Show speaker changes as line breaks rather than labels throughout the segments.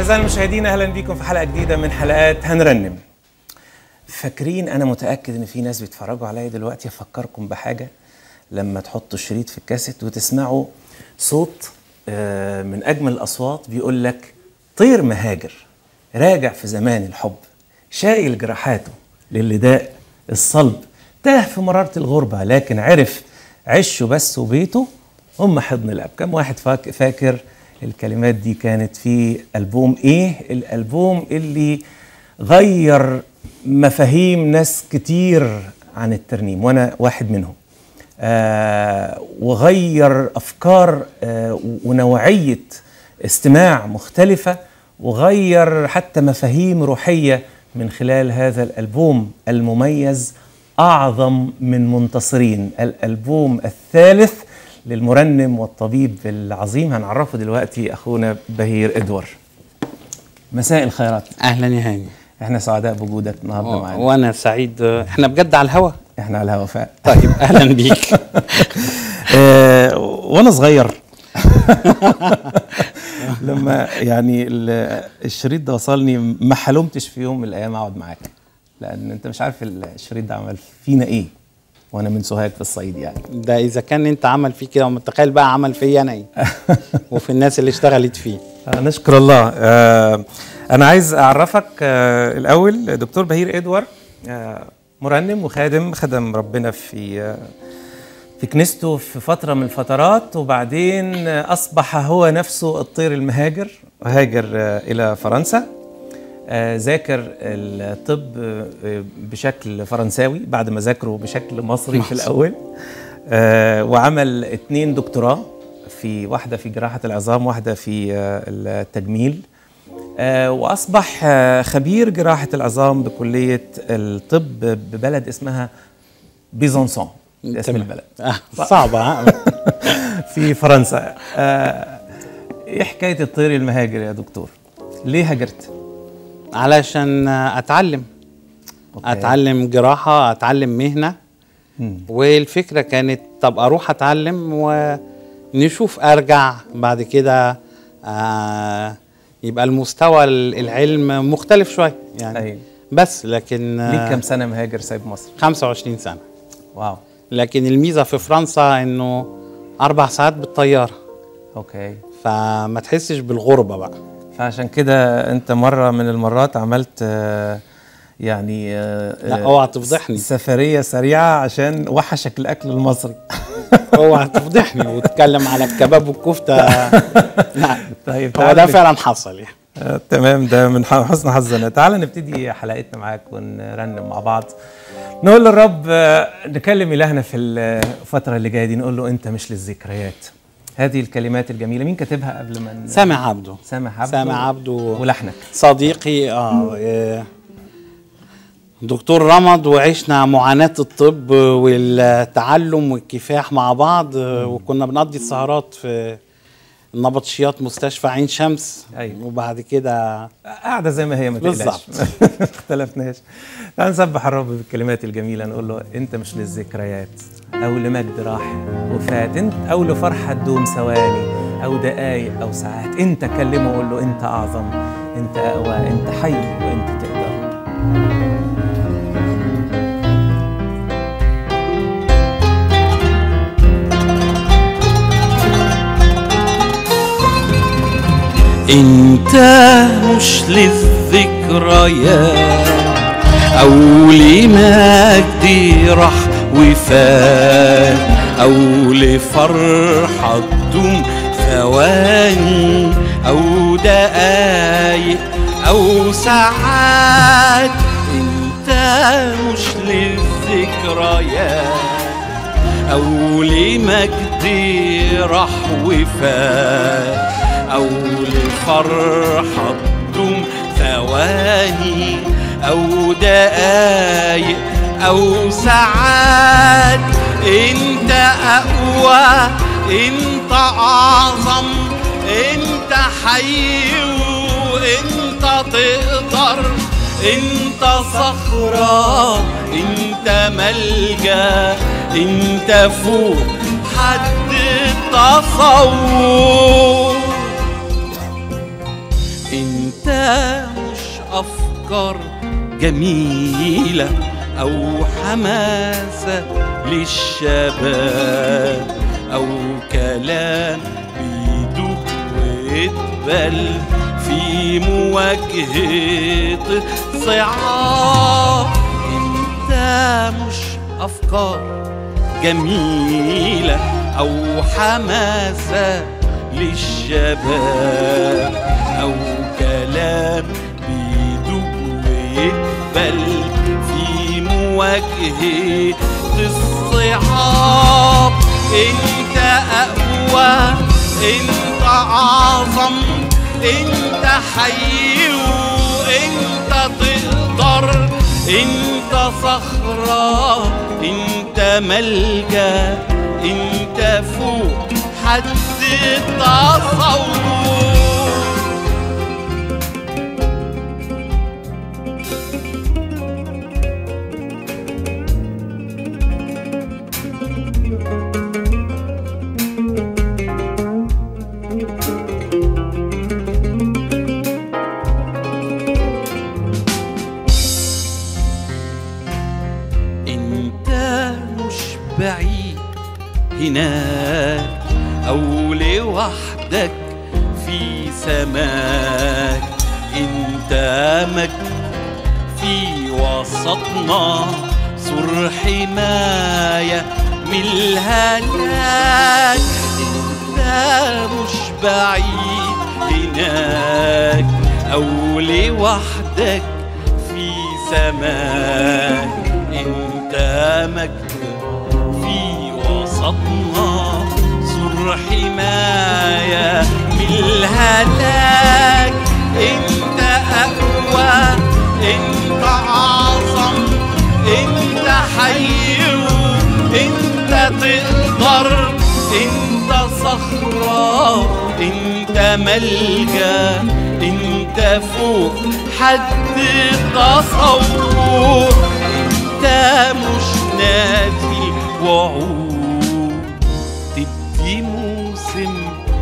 أعزائي المشاهدين أهلا بكم في حلقة جديدة من حلقات هنرنم فاكرين أنا متأكد إن في ناس بيتفرجوا عليا دلوقتي أفكركم بحاجة لما تحطوا الشريط في الكاسيت وتسمعوا صوت آه، من أجمل الأصوات بيقول لك طير مهاجر راجع في زمان الحب شايل جراحاته للي داق الصلب تاه في مرارة الغربة لكن عرف عشه بس وبيته هم حضن الأب كم واحد فاك- فاكر الكلمات دي كانت في ألبوم إيه الألبوم اللي غير مفاهيم ناس كتير عن الترنيم وأنا واحد منهم آه وغير أفكار آه ونوعية استماع مختلفة وغير حتى مفاهيم روحية من خلال هذا الألبوم المميز أعظم من منتصرين الألبوم الثالث للمرنم والطبيب العظيم هنعرفه دلوقتي أخونا بهير إدوار مساء الخيرات
اهلا يا هاني
احنا سعداء بوجودك النهارده معانا
وانا سعيد احنا بجد على الهوا
احنا على الهوا فعلا
طيب اهلا بيك
آه، وانا صغير لما يعني ال- الشريط ده وصلني ما حلمتش في يوم من الايام اقعد معاك لان انت مش عارف الشريط ده عمل فينا ايه وانا من سوهاج في الصعيد يعني
ده اذا كان انت عمل فيه كده متخيل بقى عمل فيا انا ايه وفي الناس اللي اشتغلت فيه
آه، نشكر الله آه، انا عايز اعرفك آه، الاول دكتور بهير ادوار آه، مرنم وخادم خدم ربنا في آه، في كنيسته في فتره من الفترات وبعدين آه، اصبح هو نفسه الطير المهاجر وهاجر آه، الى فرنسا آه، ذاكر الطب آه، بشكل فرنساوي بعد ما ذاكره بشكل مصري في الاول آه، وعمل اتنين دكتوراه في واحدة في جراحة العظام واحدة في آه، التجميل آه، وأصبح آه، خبير جراحة العظام بكلية الطب ببلد اسمها بيزونسون ده اسم
تمام.
البلد
آه، صعبة ها؟
في فرنسا آه، ايه حكاية الطير المهاجر يا دكتور؟ ليه هاجرت؟
علشان اتعلم
أوكي.
اتعلم جراحة اتعلم مهنة
مم.
والفكرة كانت طب اروح اتعلم ونشوف ارجع بعد كده آه يبقى المستوى العلم مختلف شوية يعني
أيوة.
بس لكن
ليه
آه،
كام سنة مهاجر سايب مصر؟
25 سنة
واو
لكن الميزة في فرنسا انه اربع ساعات بالطيارة
اوكي
فما تحسش بالغربة بقى
فعشان كده انت مره من المرات عملت آه، يعني آه،
لا
آه،
اوعى تفضحني
سفريه سريعه عشان وحشك الاكل المصري
اوعى تفضحني وتتكلم على الكباب والكفتة لا
طيب
هو
تعال
ده
نب-
فعلا حصل يعني
آه، تمام ده من ح- حسن حظنا تعال نبتدي حلقتنا معاك ونرنم مع بعض نقول للرب آه، نكلم إلهنا في الفترة اللي جاية دي نقول له أنت مش للذكريات هذه الكلمات الجميلة مين كاتبها قبل ما ن-
سامع عبده
سامح عبده
سامع عبده
ولحنك
صديقي اه آه، دكتور رمض وعشنا معاناة الطب والتعلم والكفاح مع بعض آه، وكنا بنقضي السهرات في النبطشيات مستشفى عين شمس
أيوة.
وبعد كده
قاعدة زي ما هي ما تقلقش
بالظبط.
ما اختلفناش تعال نسبح الرب بالكلمات الجميلة نقول له أنت مش للذكريات أو لمجد راح وفات انت أو لفرحة تدوم ثواني أو دقايق أو ساعات أنت كلمه وقول له أنت أعظم أنت أقوى أنت حي وأنت تقدر
انت مش للذكريات او لمجد راح وفات او لفرحة تدوم ثواني او دقايق او ساعات انت مش للذكريات أو لمجد راح وفات أو لفرحة تدوم ثواني أو دقايق أو ساعات أنت أقوى أنت أعظم أنت حي وأنت تقدر انت صخرة انت ملجأ انت فوق حد التصور انت
أفكار جميلة أو حماسة للشباب أو كلام بيدوب ويتبل في مواجهة صعاب انت مش أفكار جميلة أو حماسة للشباب أو كلام بيدوب ويقبل في مواجهة الصعاب انت أقوى انت أعظم انت حي وانت تقدر انت صخرة انت ملجأ انت فوق حد التصور انت مش بعيد هناك او لوحدك في سماك انت مجد في وسطنا سر حماية من الهلاك انت مش بعيد هناك او لوحدك في سماك انت مجد في وسطنا سر حماية من الهلاك انت اقوى انت اعظم انت حي انت تقدر انت صخرة انت ملجأ انت فوق حد التصور انت مش نادي وعود تدي موسم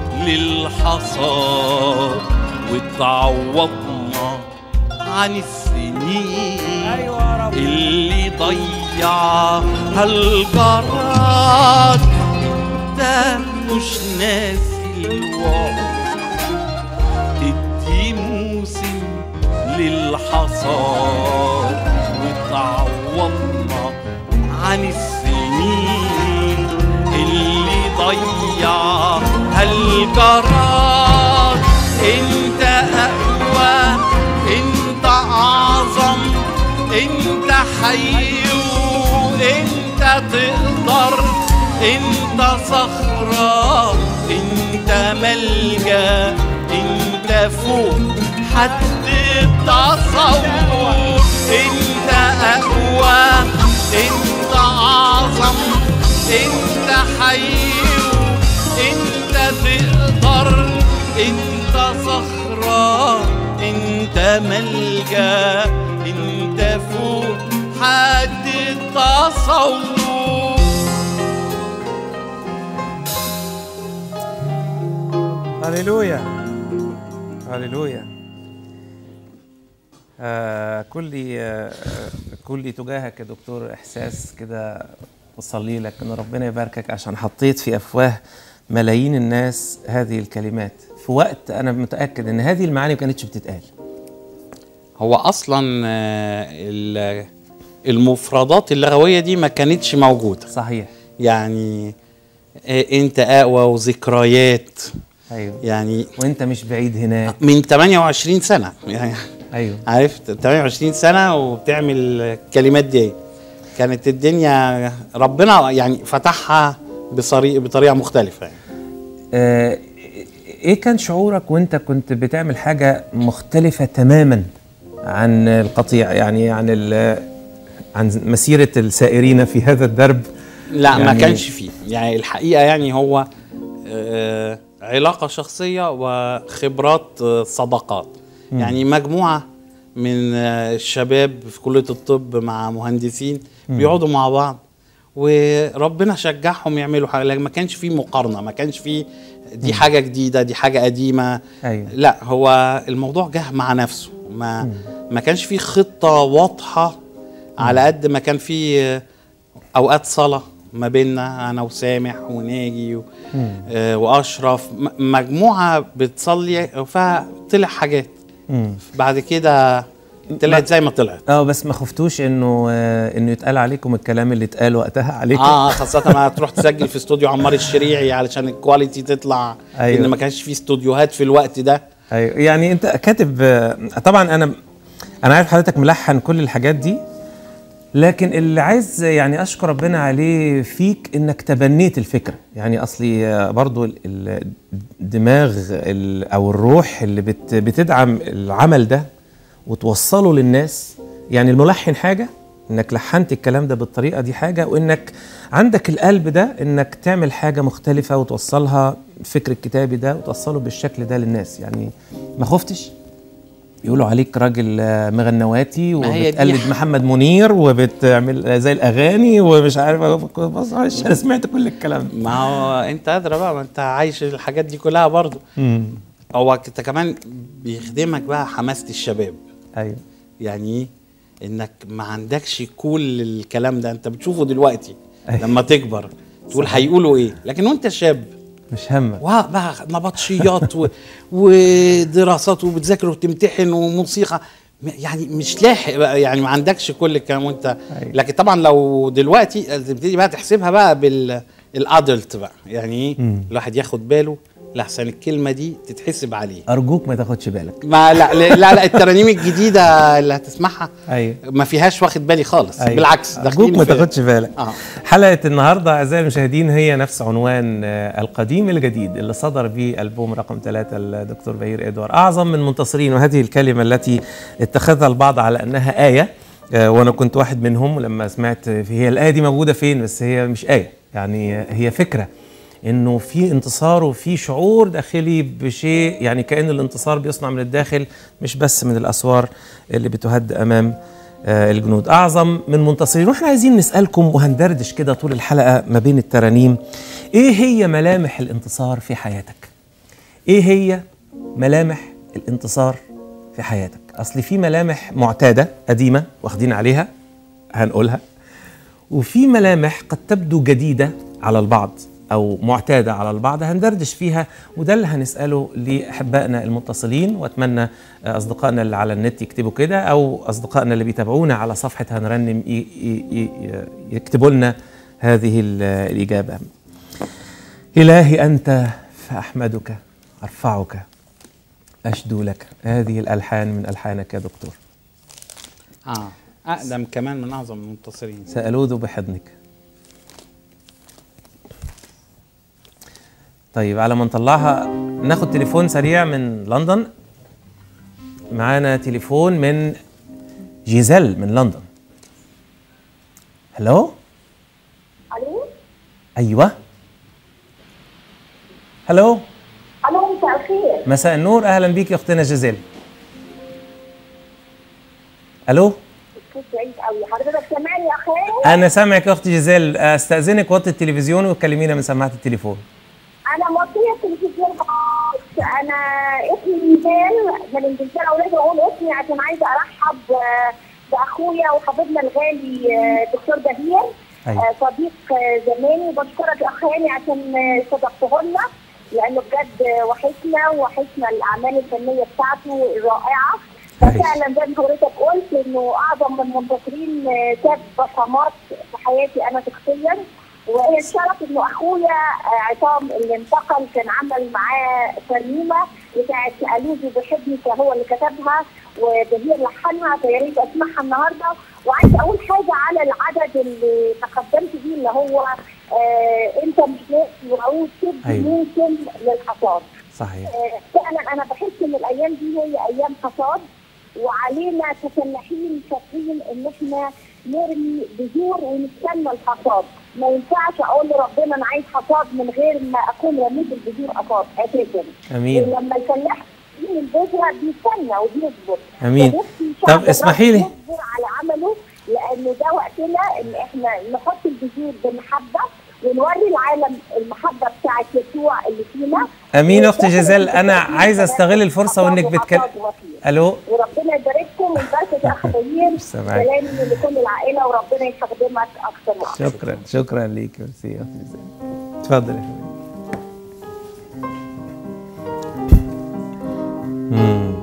للحصاد وتعوضنا عن السنين
ايوه يا رب
اللي ضيعها الجراد انت مش ناسي الوعد تدي موسم للحصاد وتعوضنا عن السنين اللي ضيعها الجراد انت اقوى انت اعظم انت حي وانت تقدر انت صخرة انت ملجأ انت فوق حد التصور انت اقوى انت اعظم انت حي انت تقدر انت صخرة انت ملجأ انت فوق حد التصور
هللويا هللويا آه كلي آه كلي تجاهك يا دكتور احساس كده بصلي لك ان ربنا يباركك عشان حطيت في افواه ملايين الناس هذه الكلمات في وقت انا متاكد ان هذه المعاني ما كانتش بتتقال
هو اصلا آه، ال- المفردات اللغويه دي ما كانتش موجوده
صحيح
يعني آه، انت اقوى وذكريات
ايوه
يعني
وانت مش بعيد هناك
من 28 سنه يعني
ايوه
عارف 28 سنه وبتعمل الكلمات دي كانت الدنيا ربنا يعني فتحها بصريق بطريقه مختلفه يعني.
آه، ايه كان شعورك وانت كنت بتعمل حاجه مختلفه تماما عن القطيع يعني عن ال- عن مسيره السائرين في هذا الدرب
لا ما
يعني-
كانش فيه يعني الحقيقه يعني هو آه، علاقه شخصيه وخبرات آه، صداقات يعني مجموعه من آه، الشباب في كليه الطب مع مهندسين بيقعدوا مع بعض وربنا شجعهم يعملوا حاجه لكن ما كانش فيه مقارنه ما كانش فيه دي حاجه جديده دي حاجه قديمه
أيوة.
لا هو الموضوع جه مع نفسه ما ما كانش في خطه واضحه على قد ما كان في آه، اوقات صلاه ما بيننا انا وسامح وناجي و... آه واشرف م- مجموعه بتصلي فطلع حاجات بعد كده طلعت زي ما طلعت
اه بس ما خفتوش انه آه انه يتقال عليكم الكلام اللي اتقال وقتها عليكم
اه خاصة ما تروح تسجل في استوديو عمار الشريعي علشان الكواليتي تطلع
أيوة.
ان ما كانش في استوديوهات في الوقت ده
ايوه يعني انت كاتب آه، طبعا انا انا عارف حضرتك ملحن كل الحاجات دي لكن اللي عايز يعني اشكر ربنا عليه فيك انك تبنيت الفكره يعني اصلي آه، برضو ال- ال- الدماغ ال- او الروح اللي بت بتدعم العمل ده وتوصله للناس يعني الملحن حاجه انك لحنت الكلام ده بالطريقه دي حاجه وانك عندك القلب ده انك تعمل حاجه مختلفه وتوصلها الفكر الكتابي ده وتوصله بالشكل ده للناس يعني ما خفتش يقولوا عليك راجل آه، مغنواتي
ما هي دي
وبتقلد
ح-
محمد منير وبتعمل زي الاغاني ومش عارف بص معلش انا سمعت كل الكلام ده
ما هو انت ادرى بقى ما انت عايش الحاجات دي كلها برضو هو انت كمان بيخدمك بقى حماسة الشباب
ايوه
يعني ايه انك ما عندكش كل الكلام ده انت بتشوفه دلوقتي
أيوة.
لما تكبر تقول هيقولوا ايه لكن وانت شاب
مش همك
واه بقى نبطشيات و... ودراسات وبتذاكر وبتمتحن وموسيقى م- يعني مش لاحق بقى يعني ما عندكش كل الكلام وانت
أيوة.
لكن طبعا لو دلوقتي تبتدي بقى تحسبها بقى بالادلت بقى يعني ايه الواحد ياخد باله لحسن الكلمه دي تتحسب عليه
ارجوك ما تاخدش بالك
ما لا لا لا الترانيم الجديده اللي هتسمعها
ايوه
ما فيهاش واخد بالي خالص
أيوة.
بالعكس
ارجوك
داخلين
ما
في-
تاخدش بالك
آه.
حلقه النهارده اعزائي المشاهدين هي نفس عنوان آه، القديم الجديد اللي صدر به البوم رقم ثلاثة الدكتور بهير ادوار اعظم من منتصرين وهذه الكلمه التي اتخذها البعض على انها ايه آه، وانا كنت واحد منهم لما سمعت في هي الايه دي موجوده فين بس هي مش ايه يعني آه، هي فكره انه في انتصار وفي شعور داخلي بشيء يعني كان الانتصار بيصنع من الداخل مش بس من الاسوار اللي بتهد امام آه، الجنود اعظم من منتصرين واحنا عايزين نسالكم وهندردش كده طول الحلقه ما بين الترانيم ايه هي ملامح الانتصار في حياتك ايه هي ملامح الانتصار في حياتك اصل في ملامح معتاده قديمه واخدين عليها هنقولها وفي ملامح قد تبدو جديدة على البعض أو معتادة على البعض هندردش فيها وده اللي هنسأله لأحبائنا المتصلين وأتمنى آه، أصدقائنا اللي على النت يكتبوا كده أو أصدقائنا اللي بيتابعونا على صفحة هنرنم ي- ي- ي- يكتبوا لنا هذه ال- الإجابة إلهي أنت فأحمدك أرفعك أشدو لك هذه الألحان من ألحانك يا دكتور
اه اقدم كمان من اعظم المنتصرين
سألوذ بحضنك طيب على ما نطلعها ناخد تليفون سريع من لندن معانا تليفون من جيزيل من لندن هلو
الو
ايوه هلو
الو مساء الخير
مساء النور اهلا بيك يا اختنا جيزيل الو
كنت بعيد قوي حضرتك سامعني يا اخي
انا سامعك يا اختي جيزيل استاذنك وطي التلفزيون وتكلمينا من سماعه التليفون
انا موطيه التلفزيون بس انا اسمي ميزان من انجلترا ولازم اقول اسمي عشان عايزه ارحب آه، باخويا وحبيبنا الغالي آه، دكتور بهير
أيوة.
آه، صديق آه، زماني وبشكرك يا اخ هاني عشان آه، صدقته لنا لانه بجد آه، وحشنا وحشنا الاعمال الفنيه بتاعته الرائعه
كويس.
ففعلا زي ما حضرتك قلت انه اعظم من المنتصرين آه، ساب بصمات في حياتي انا شخصيا وهي الشرف انه اخويا آه، عصام اللي انتقل كان عمل معاه ترنيمه بتاعت الوزي بحضنك هو اللي كتبها وبهير لحنها فيا ريت اسمعها النهارده وعايزه اقول حاجه على العدد اللي تقدمت بيه اللي هو آه انت مش ناسي وعود تبدي
أيوة.
ممكن للحصاد
صحيح
آه، فعلا انا بحس ان الايام دي هي ايام حصاد وعلينا كفلاحين فاكرين ان احنا نرمي بذور ونستنى الحصاد ما ينفعش اقول لربنا انا عايز حصاد من غير ما اكون رميت البذور أصاد اساسا
امين
لما الفلاح يرمي البذره بيستنى وبيصبر
أمين.
فنفسي
طب
شعب
اسمحي لي.
الرب يصبر على عمله لانه ده وقتنا ان احنا نحط البذور بمحبه ونوري العالم المحبه بتاعت يسوع اللي فينا
امين يا اختي جيزيل انا عايز استغل الفرصه وانك بتكلم الو
وربنا يبارككم ويبارك يا اخ بهير
سامعك.
سلام لكل العائله وربنا يستخدمك اكثر واكثر
شكرا شكرا ليك ميرسي يا اختي زينب. اتفضل يا حبيبي مم.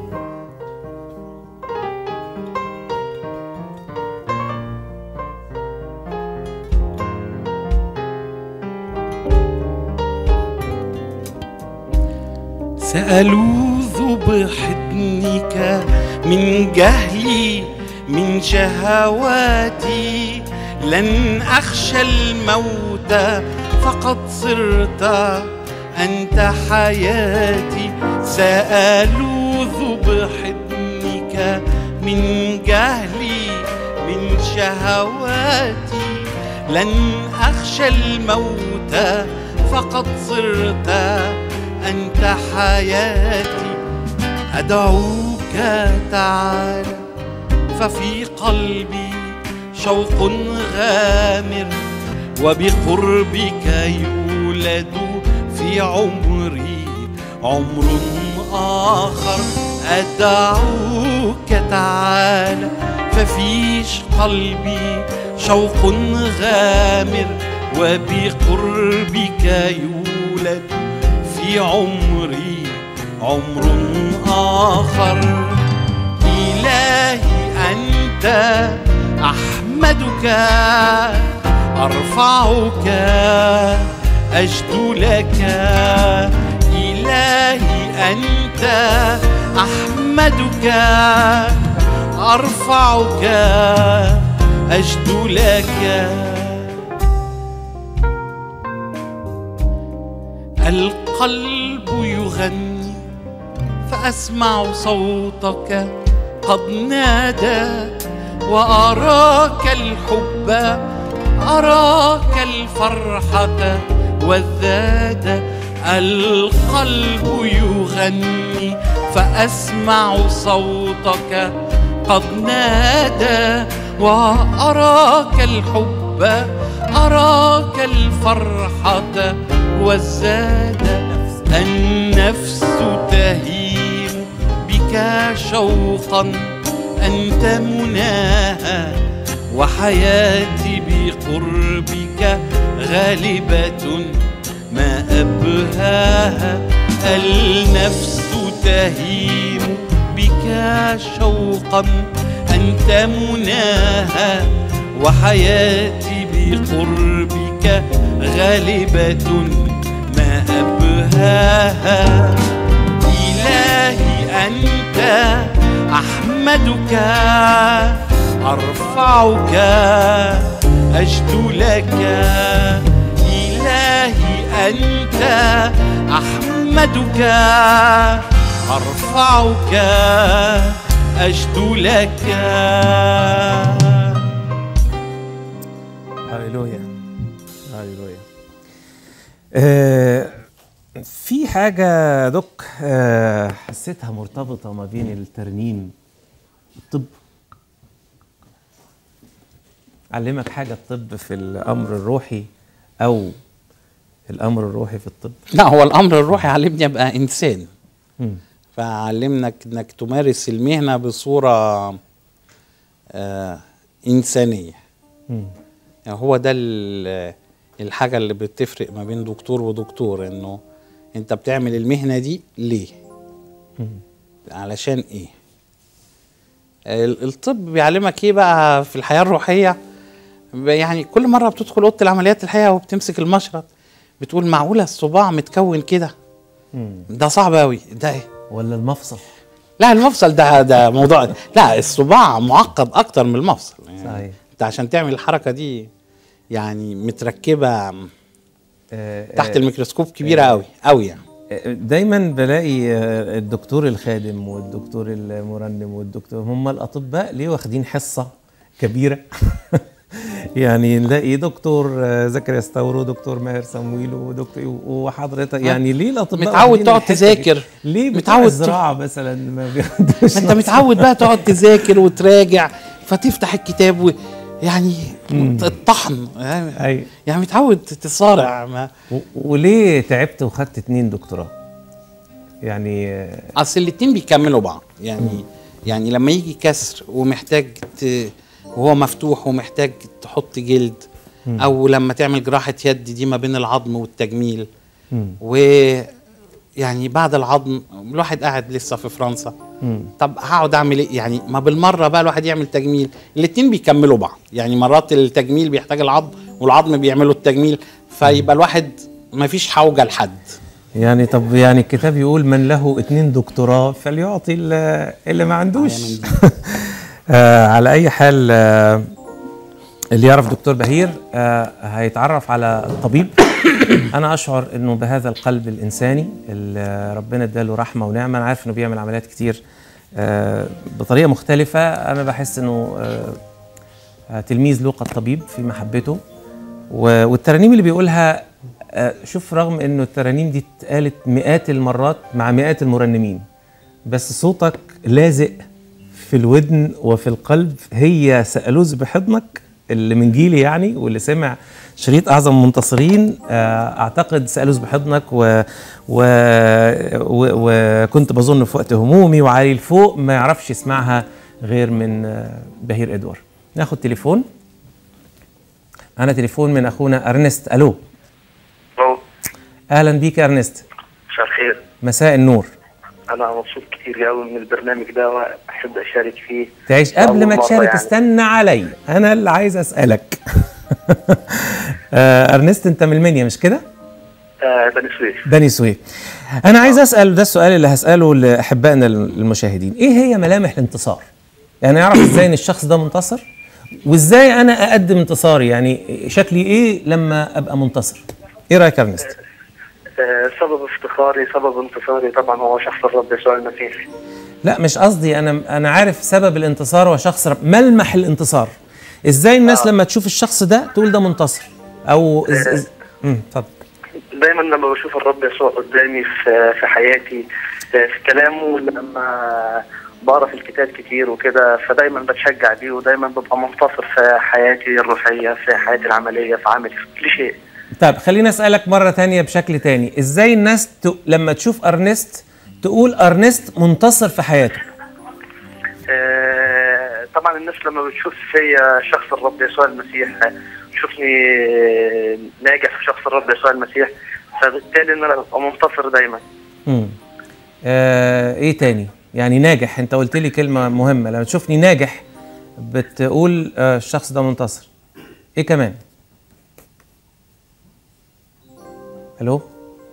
سألوذ بحضنك من جهلي من شهواتي لن أخشى الموت فقد صرت أنت حياتي سألوذ بحضنك من جهلي من شهواتي لن أخشى الموت فقد صرت أنت حياتي أدعوك تعالى ففي قلبي شوق غامر وبقربك يولد في عمري عمر آخر أدعوك تعالى ففيش قلبي شوق غامر وبقربك يولد في عمري عمر آخر إلهي أنت أحمدك أرفعك أجد لك إلهي أنت أحمدك أرفعك أجد لك القلب يغني فأسمع صوتك قد نادى وأراك الحب أراك الفرحة والذاد القلب يغني فأسمع صوتك قد نادى وأراك الحب أراك الفرحة والزاد النفس تهيم بك شوقا أنت مناها وحياتي بقربك غالبة ما أبهاها النفس تهيم بك شوقا أنت مناها وحياتي بقربك غالبة ما أبهاها إلهي أنت أحمدك أرفعك أجد لك إلهي أنت أحمدك أرفعك أجد لك
هللويا هللويا آه في حاجة دوك آه حسيتها مرتبطة ما بين الترنيم والطب علمك حاجة الطب في الأمر الروحي أو الأمر الروحي في الطب
لا هو الامر الروحي علمني ابقى انسان
مم.
فعلمنك انك تمارس المهنه بصوره آه انسانيه
مم.
يعني هو ده ال- الحاجه اللي بتفرق ما بين دكتور ودكتور انه انت بتعمل المهنه دي ليه
مم.
علشان ايه ال- الطب بيعلمك ايه بقى في الحياه الروحيه ب- يعني كل مره بتدخل اوضه العمليات الحقيقه وبتمسك المشرط بتقول معقوله الصباع متكون كده
مم.
ده صعب قوي ده ايه
ولا المفصل
لا المفصل ده ده موضوع لا الصباع معقد اكتر من المفصل يعني
صحيح.
انت عشان تعمل الحركه دي يعني متركبه
آه،
تحت
آه،
الميكروسكوب كبيره قوي قوي يعني
دايما بلاقي آه، الدكتور الخادم والدكتور المرنم والدكتور هم الاطباء ليه واخدين حصه كبيره يعني نلاقي دكتور آه، زكريا استورو دكتور ماهر صمويل ودكتور وحضرتك يعني ليه الاطباء
متعود
واخدين
تقعد
الحتة
تذاكر.
دي؟ ليه
متعود
متعود
ت-
الزراعه مثلا ما بياخدوش
ما انت متعود بقى تقعد تذاكر وتراجع فتفتح الكتاب و يعني الطحن يعني,
أي.
يعني متعود تصارع ما
و- وليه تعبت وخدت اتنين دكتوراه يعني آه،
اصل الاتنين بيكملوا بعض يعني يعني لما يجي كسر ومحتاج ت... وهو مفتوح ومحتاج تحط جلد او لما تعمل جراحه يد دي ما بين العظم والتجميل و يعني بعد العظم الواحد قاعد لسه في فرنسا طب هقعد اعمل ايه يعني ما بالمره بقى الواحد يعمل تجميل الاتنين بيكملوا بعض يعني مرات التجميل بيحتاج العظم والعظم بيعملوا التجميل فيبقى الواحد ما فيش حوجه لحد
يعني طب يعني الكتاب يقول من له اتنين دكتوراه فليعطي ال- اللي ما عندوش آه على اي حال آه اللي يعرف دكتور بهير آه هيتعرف على طبيب انا اشعر انه بهذا القلب الانساني اللي ربنا اداله رحمه ونعمه انا عارف انه بيعمل عمليات كتير آه بطريقه مختلفه انا بحس انه آه آه، تلميذ لوقا الطبيب في محبته و- والترانيم اللي بيقولها آه، شوف رغم انه الترانيم دي اتقالت مئات المرات مع مئات المرنمين بس صوتك لازق في الودن وفي القلب هي سألوز بحضنك اللي من جيلي يعني واللي سمع شريط اعظم منتصرين آه، اعتقد سألوز بحضنك و... و... و... وكنت بظن في وقت همومي وعلي الفوق ما يعرفش يسمعها غير من آه، بهير ادوار ناخد تليفون معانا تليفون من اخونا ارنست الو
الو
اهلا بيك يا ارنست
مساء الخير
مساء النور
انا مبسوط كتير قوي من البرنامج ده واحب اشارك فيه
تعيش قبل
أول
ما
مرة
تشارك
يعني.
استنى علي انا اللي عايز اسالك آه، ارنست انت من المنيا مش كده
آه بني سويف
بني سويف انا عايز اسال ده السؤال اللي هساله لاحبائنا المشاهدين ايه هي ملامح الانتصار يعني اعرف ازاي ان الشخص ده منتصر وازاي انا اقدم انتصاري يعني شكلي ايه لما ابقى منتصر ايه رايك يا ارنست
آه سبب افتخاري سبب انتصاري طبعا هو شخص الرب يسوع المسيح
لا مش قصدي انا انا عارف سبب الانتصار وشخص رب ملمح الانتصار ازاي الناس لما تشوف الشخص ده تقول ده منتصر او إز... إز... امم اتفضل
دايما لما بشوف الرب يسوع قدامي في في حياتي آه، في كلامه لما بقرا في الكتاب كتير وكده فدايما بتشجع بيه ودايما ببقى منتصر في حياتي الروحيه في حياتي العمليه في عملي في كل شيء
طيب خليني اسالك مره تانية بشكل تاني ازاي الناس ت... لما تشوف ارنست تقول ارنست منتصر في حياته
آه، طبعا الناس لما بتشوف فيا شخص الرب يسوع المسيح آه، تشوفني آه، ناجح في شخص الرب يسوع المسيح فبالتالي ان انا ببقى منتصر دايما
امم آه ايه تاني يعني ناجح انت قلت لي كلمه مهمه لما تشوفني ناجح بتقول آه الشخص ده منتصر ايه كمان الو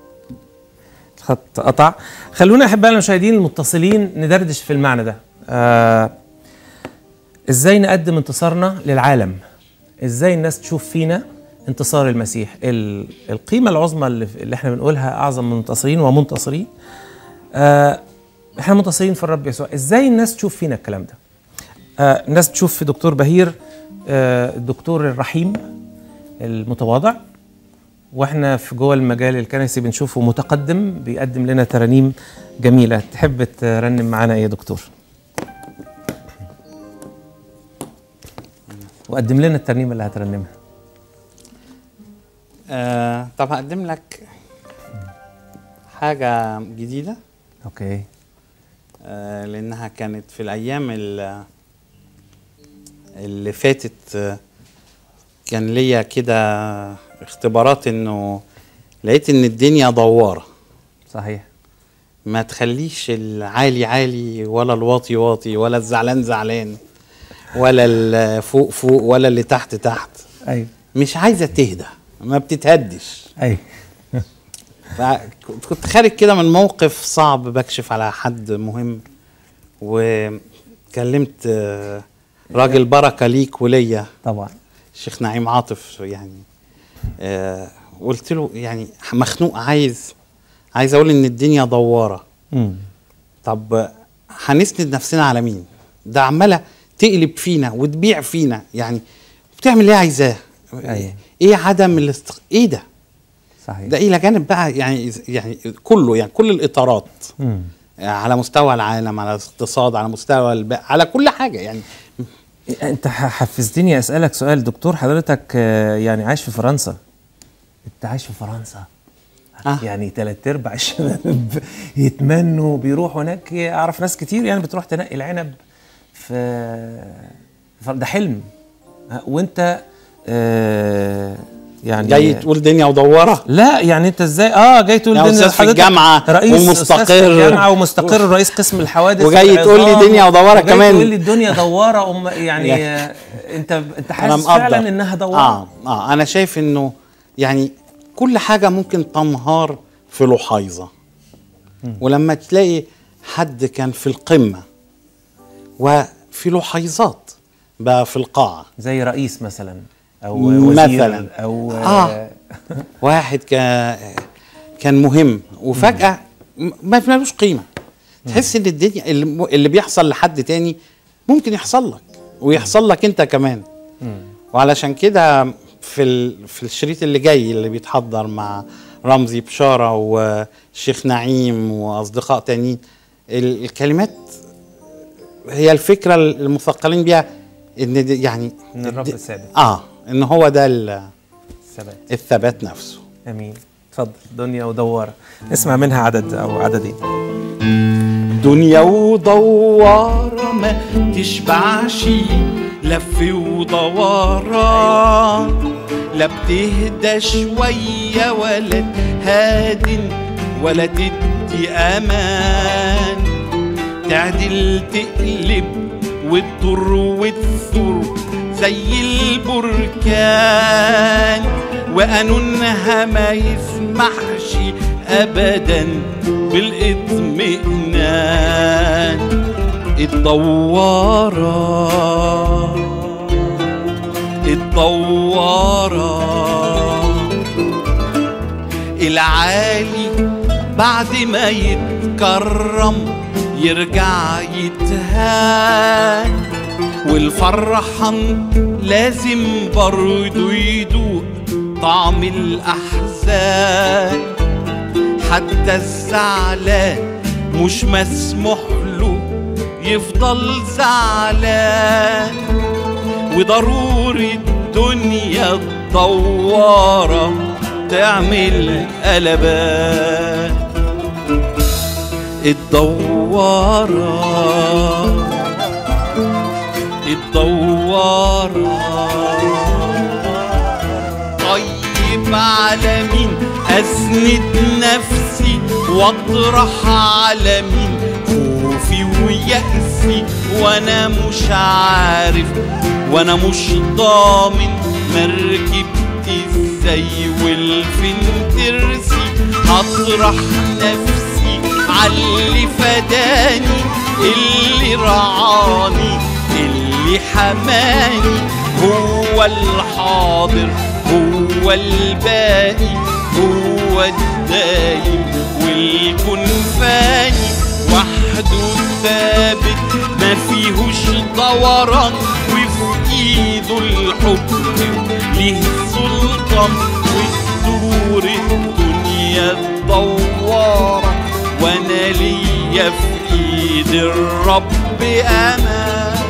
الخط قطع خلونا احبائنا المشاهدين المتصلين ندردش في المعنى ده آه ازاي نقدم انتصارنا للعالم ازاي الناس تشوف فينا انتصار المسيح ال- القيمه العظمى اللي, اللي احنا بنقولها اعظم من منتصرين ومنتصرين آه احنا منتصرين في الرب يسوع ازاي الناس تشوف فينا الكلام ده آه الناس تشوف في دكتور بهير آه الدكتور الرحيم المتواضع واحنا في جوه المجال الكنسي بنشوفه متقدم بيقدم لنا ترانيم جميله تحب ترنم معانا ايه يا دكتور وقدم لنا الترنيمه اللي هترنمها
آه طب هقدم لك حاجة جديدة
اوكي
آه لأنها كانت في الأيام ال- اللي فاتت آه كان ليا كده اختبارات إنه لقيت إن الدنيا دوارة
صحيح
ما تخليش العالي عالي ولا الواطي واطي ولا الزعلان زعلان ولا الفوق فوق ولا اللي تحت تحت
ايوه
مش عايزة تهدى ما بتتهدش
ايوه
فكنت كنت خارج كده من موقف صعب بكشف على حد مهم وكلمت آه، راجل بركه ليك وليا
طبعا
الشيخ نعيم عاطف يعني آه، قلت له يعني مخنوق عايز عايز اقول ان الدنيا دواره
امم
طب آه، هنسند نفسنا على مين ده عماله تقلب فينا وتبيع فينا يعني بتعمل ايه عايزاه
أيوة.
ايه عدم الاست... ايه ده
صحيح
ده الى جانب بقى يعني يعني كله يعني كل الاطارات
مم.
على مستوى العالم على الاقتصاد على مستوى الب... على كل حاجه يعني
انت ح- حفزتني اسالك سؤال دكتور حضرتك آه، يعني عايش في فرنسا انت عايش في فرنسا
آه.
يعني تلات ارباع الشباب يتمنوا بيروحوا هناك اعرف ناس كتير يعني بتروح تنقي العنب في ده حلم ها، وانت آه يعني
جاي تقول دنيا ودوره
لا يعني انت ازاي اه جاي تقول
يا
دنيا
أستاذ في
حضرتك
الجامعة
رئيس
ومستقر.
أستاذ في الجامعه ومستقر رئيس قسم الحوادث
وجاي تقول لي
والعظام،
دنيا ودورة
وجاي
كمان.
تقول لي الدنيا دواره أم يعني
يعني.
آه، انت انت
انا
حاسس
مقدر
فعلا انها دواره
اه اه انا شايف انه يعني كل حاجه ممكن تنهار في لحيظه ولما تلاقي حد كان في القمه وفي لحيظات بقى في القاعه
زي رئيس مثلا او
مثلاً.
وزير او
آه. واحد كان كان مهم وفجاه م- ما ملوش قيمه تحس ان الدنيا اللي اللي بيحصل لحد تاني ممكن يحصل لك ويحصل لك انت كمان وعلشان كده في ال... في الشريط اللي جاي اللي بيتحضر مع رمزي بشاره والشيخ نعيم واصدقاء تانيين ال- الكلمات هي الفكره المثقلين بيها ان دي يعني
ان الرب
دي-
ثابت
اه ان هو ده ال-
ثبات
الثبات نفسه
امين اتفضل دنيا ودواره نسمع منها عدد او عددين
دنيا ودوارة ما تشبعش لف ودوران لا بتهدى شوية ولا تهادن ولا تدي أمان تعدل تقلب وتضر وتثور زي البركان وقانونها ما يسمحش ابدا بالاطمئنان الدوارة الدوارة العالي بعد ما يتكرم يرجع يتهان والفرحان لازم برضو يدوق طعم الأحزان حتى الزعلان مش مسموح له يفضل زعلان وضروري الدنيا الدوارة تعمل قلبان الدوارة الدوارة طيب على مين أسند نفسي وأطرح على مين خوفي ويأسي وأنا مش عارف وأنا مش ضامن مركبتي ازاي والفين ترسي هطرح نفسي عاللي فداني اللي رعاني اللي حماني هو الحاضر هو الباقي هو الدايم والكون فاني وحده ثابت ما فيهوش دوران وفي ايده الحكم ليه سلطان وتدور الدنيا الدوارة وانا ليا في ايد الرب امان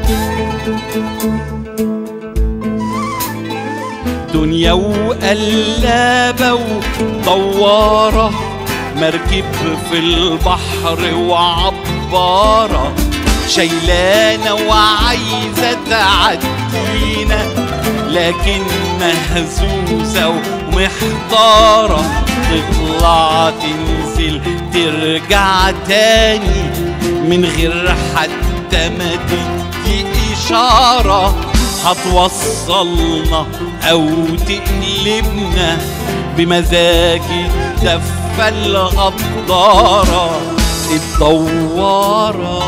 دنيا وقلابة ودوارة مركب في البحر وعبارة شيلانة وعايزة تعدينا لكن مهزوزة ومحتارة تطلع تنزل ترجع تاني من غير حتى ما تدي إشارة هتوصلنا أو تقلبنا بمزاج الدفة الغدارة الدوارة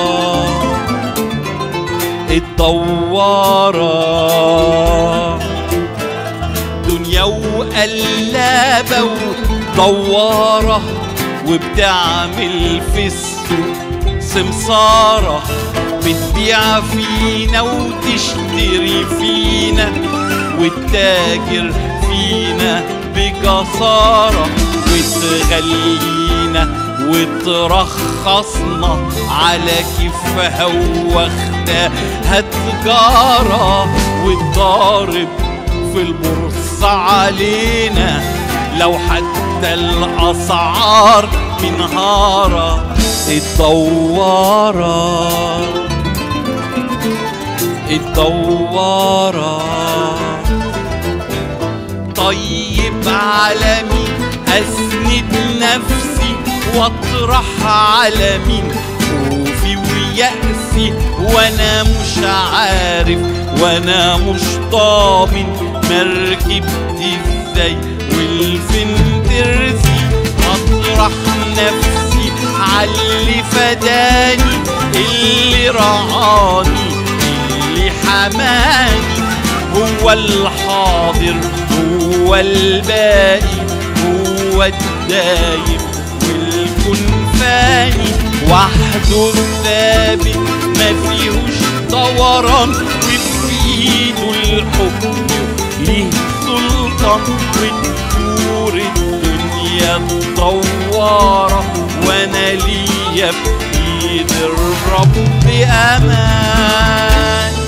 الدوارة دنيا وقلابة ودوارة وبتعمل في السوق سمسارة بتبيع فينا وتشتري فينا والتاجر فينا بجسارة وتغلينا وترخصنا على كيفها واختها تجارة وتضارب في البورصة علينا لو حد حتى الأسعار منهارة الدوارة الدوارة طيب على مين أسند نفسي واطرح على مين خوفي ويأسي وانا مش عارف وانا مش ضامن مركبتي ازاي والفين ترسي اطرح نفسي عاللي فداني اللي رعاني اللي حماني هو الحاضر هو الباقي هو الدايم والكون فاني وحده الثابت ما فيهوش دوران وفي ايده الحكم ليه سلطان وتدور الدنيا الدوارة وانا ليا في ايد الرب امان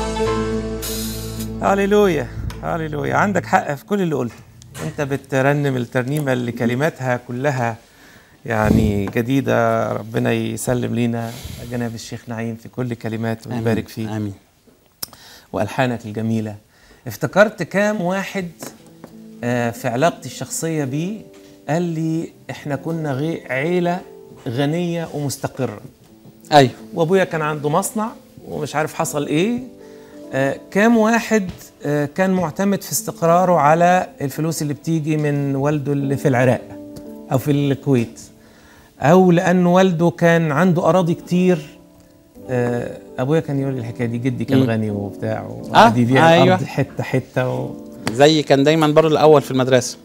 هللويا هللويا عندك حق في كل اللي قلته انت بترنم الترنيمه اللي كلماتها كلها يعني جديده ربنا يسلم لينا جناب الشيخ نعيم في كل كلمات ويبارك فيه
امين
والحانك الجميله افتكرت كام واحد آه، في علاقتي الشخصيه بيه قال لي احنا كنا غي- عيله غنيه ومستقره
ايوه
وابويا كان عنده مصنع ومش عارف حصل ايه آه كام واحد آه كان معتمد في استقراره على الفلوس اللي بتيجي من والده اللي في العراق او في الكويت او لان والده كان عنده اراضي كتير آه ابويا كان يقول لي الحكايه دي جدي كان
مم.
غني وبتاع وقعد يبيع
أيوة.
الارض حته حته و...
زي كان دايما برضه الاول في المدرسه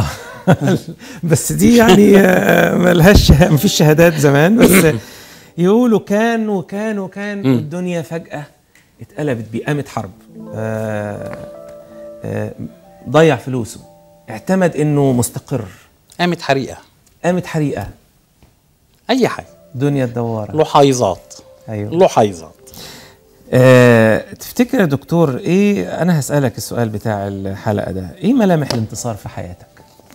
بس دي يعني آه، ملهاش مفيش شهادات زمان بس يقولوا كان وكان وكان
مم.
والدنيا فجأة اتقلبت بيه قامت حرب آه، آه، ضيع فلوسه اعتمد انه مستقر
قامت حريقه
قامت حريقة
اي حاجه
دنيا الدوارة
لحيظات
ايوه
لحيظات
آه، تفتكر يا دكتور ايه انا هسألك السؤال بتاع الحلقة ده ايه ملامح الانتصار في حياتك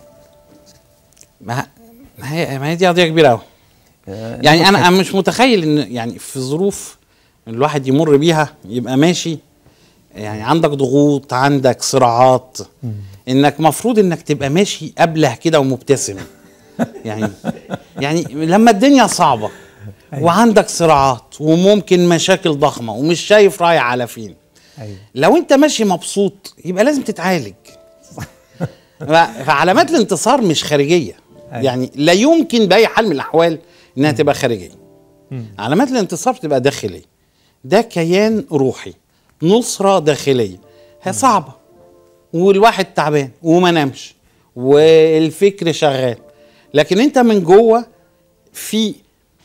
ما ما هي ما هي دي قضيه كبيره قوي
آه،
يعني
ناخد
انا انا مش متخيل ان يعني في ظروف الواحد يمر بيها يبقى ماشي يعني عندك ضغوط عندك صراعات انك مفروض انك تبقى ماشي قبله كده ومبتسم يعني يعني لما الدنيا صعبه وعندك صراعات وممكن مشاكل ضخمه ومش شايف رايح على فين
أيوة.
لو انت ماشي مبسوط يبقى لازم تتعالج ف- فعلامات الانتصار مش خارجيه
أيوة.
يعني لا يمكن باي حال من الاحوال انها تبقى خارجيه علامات الانتصار بتبقى داخليه ده كيان روحي نصره داخليه هي صعبه والواحد تعبان وما نامش والفكر شغال لكن انت من جوه في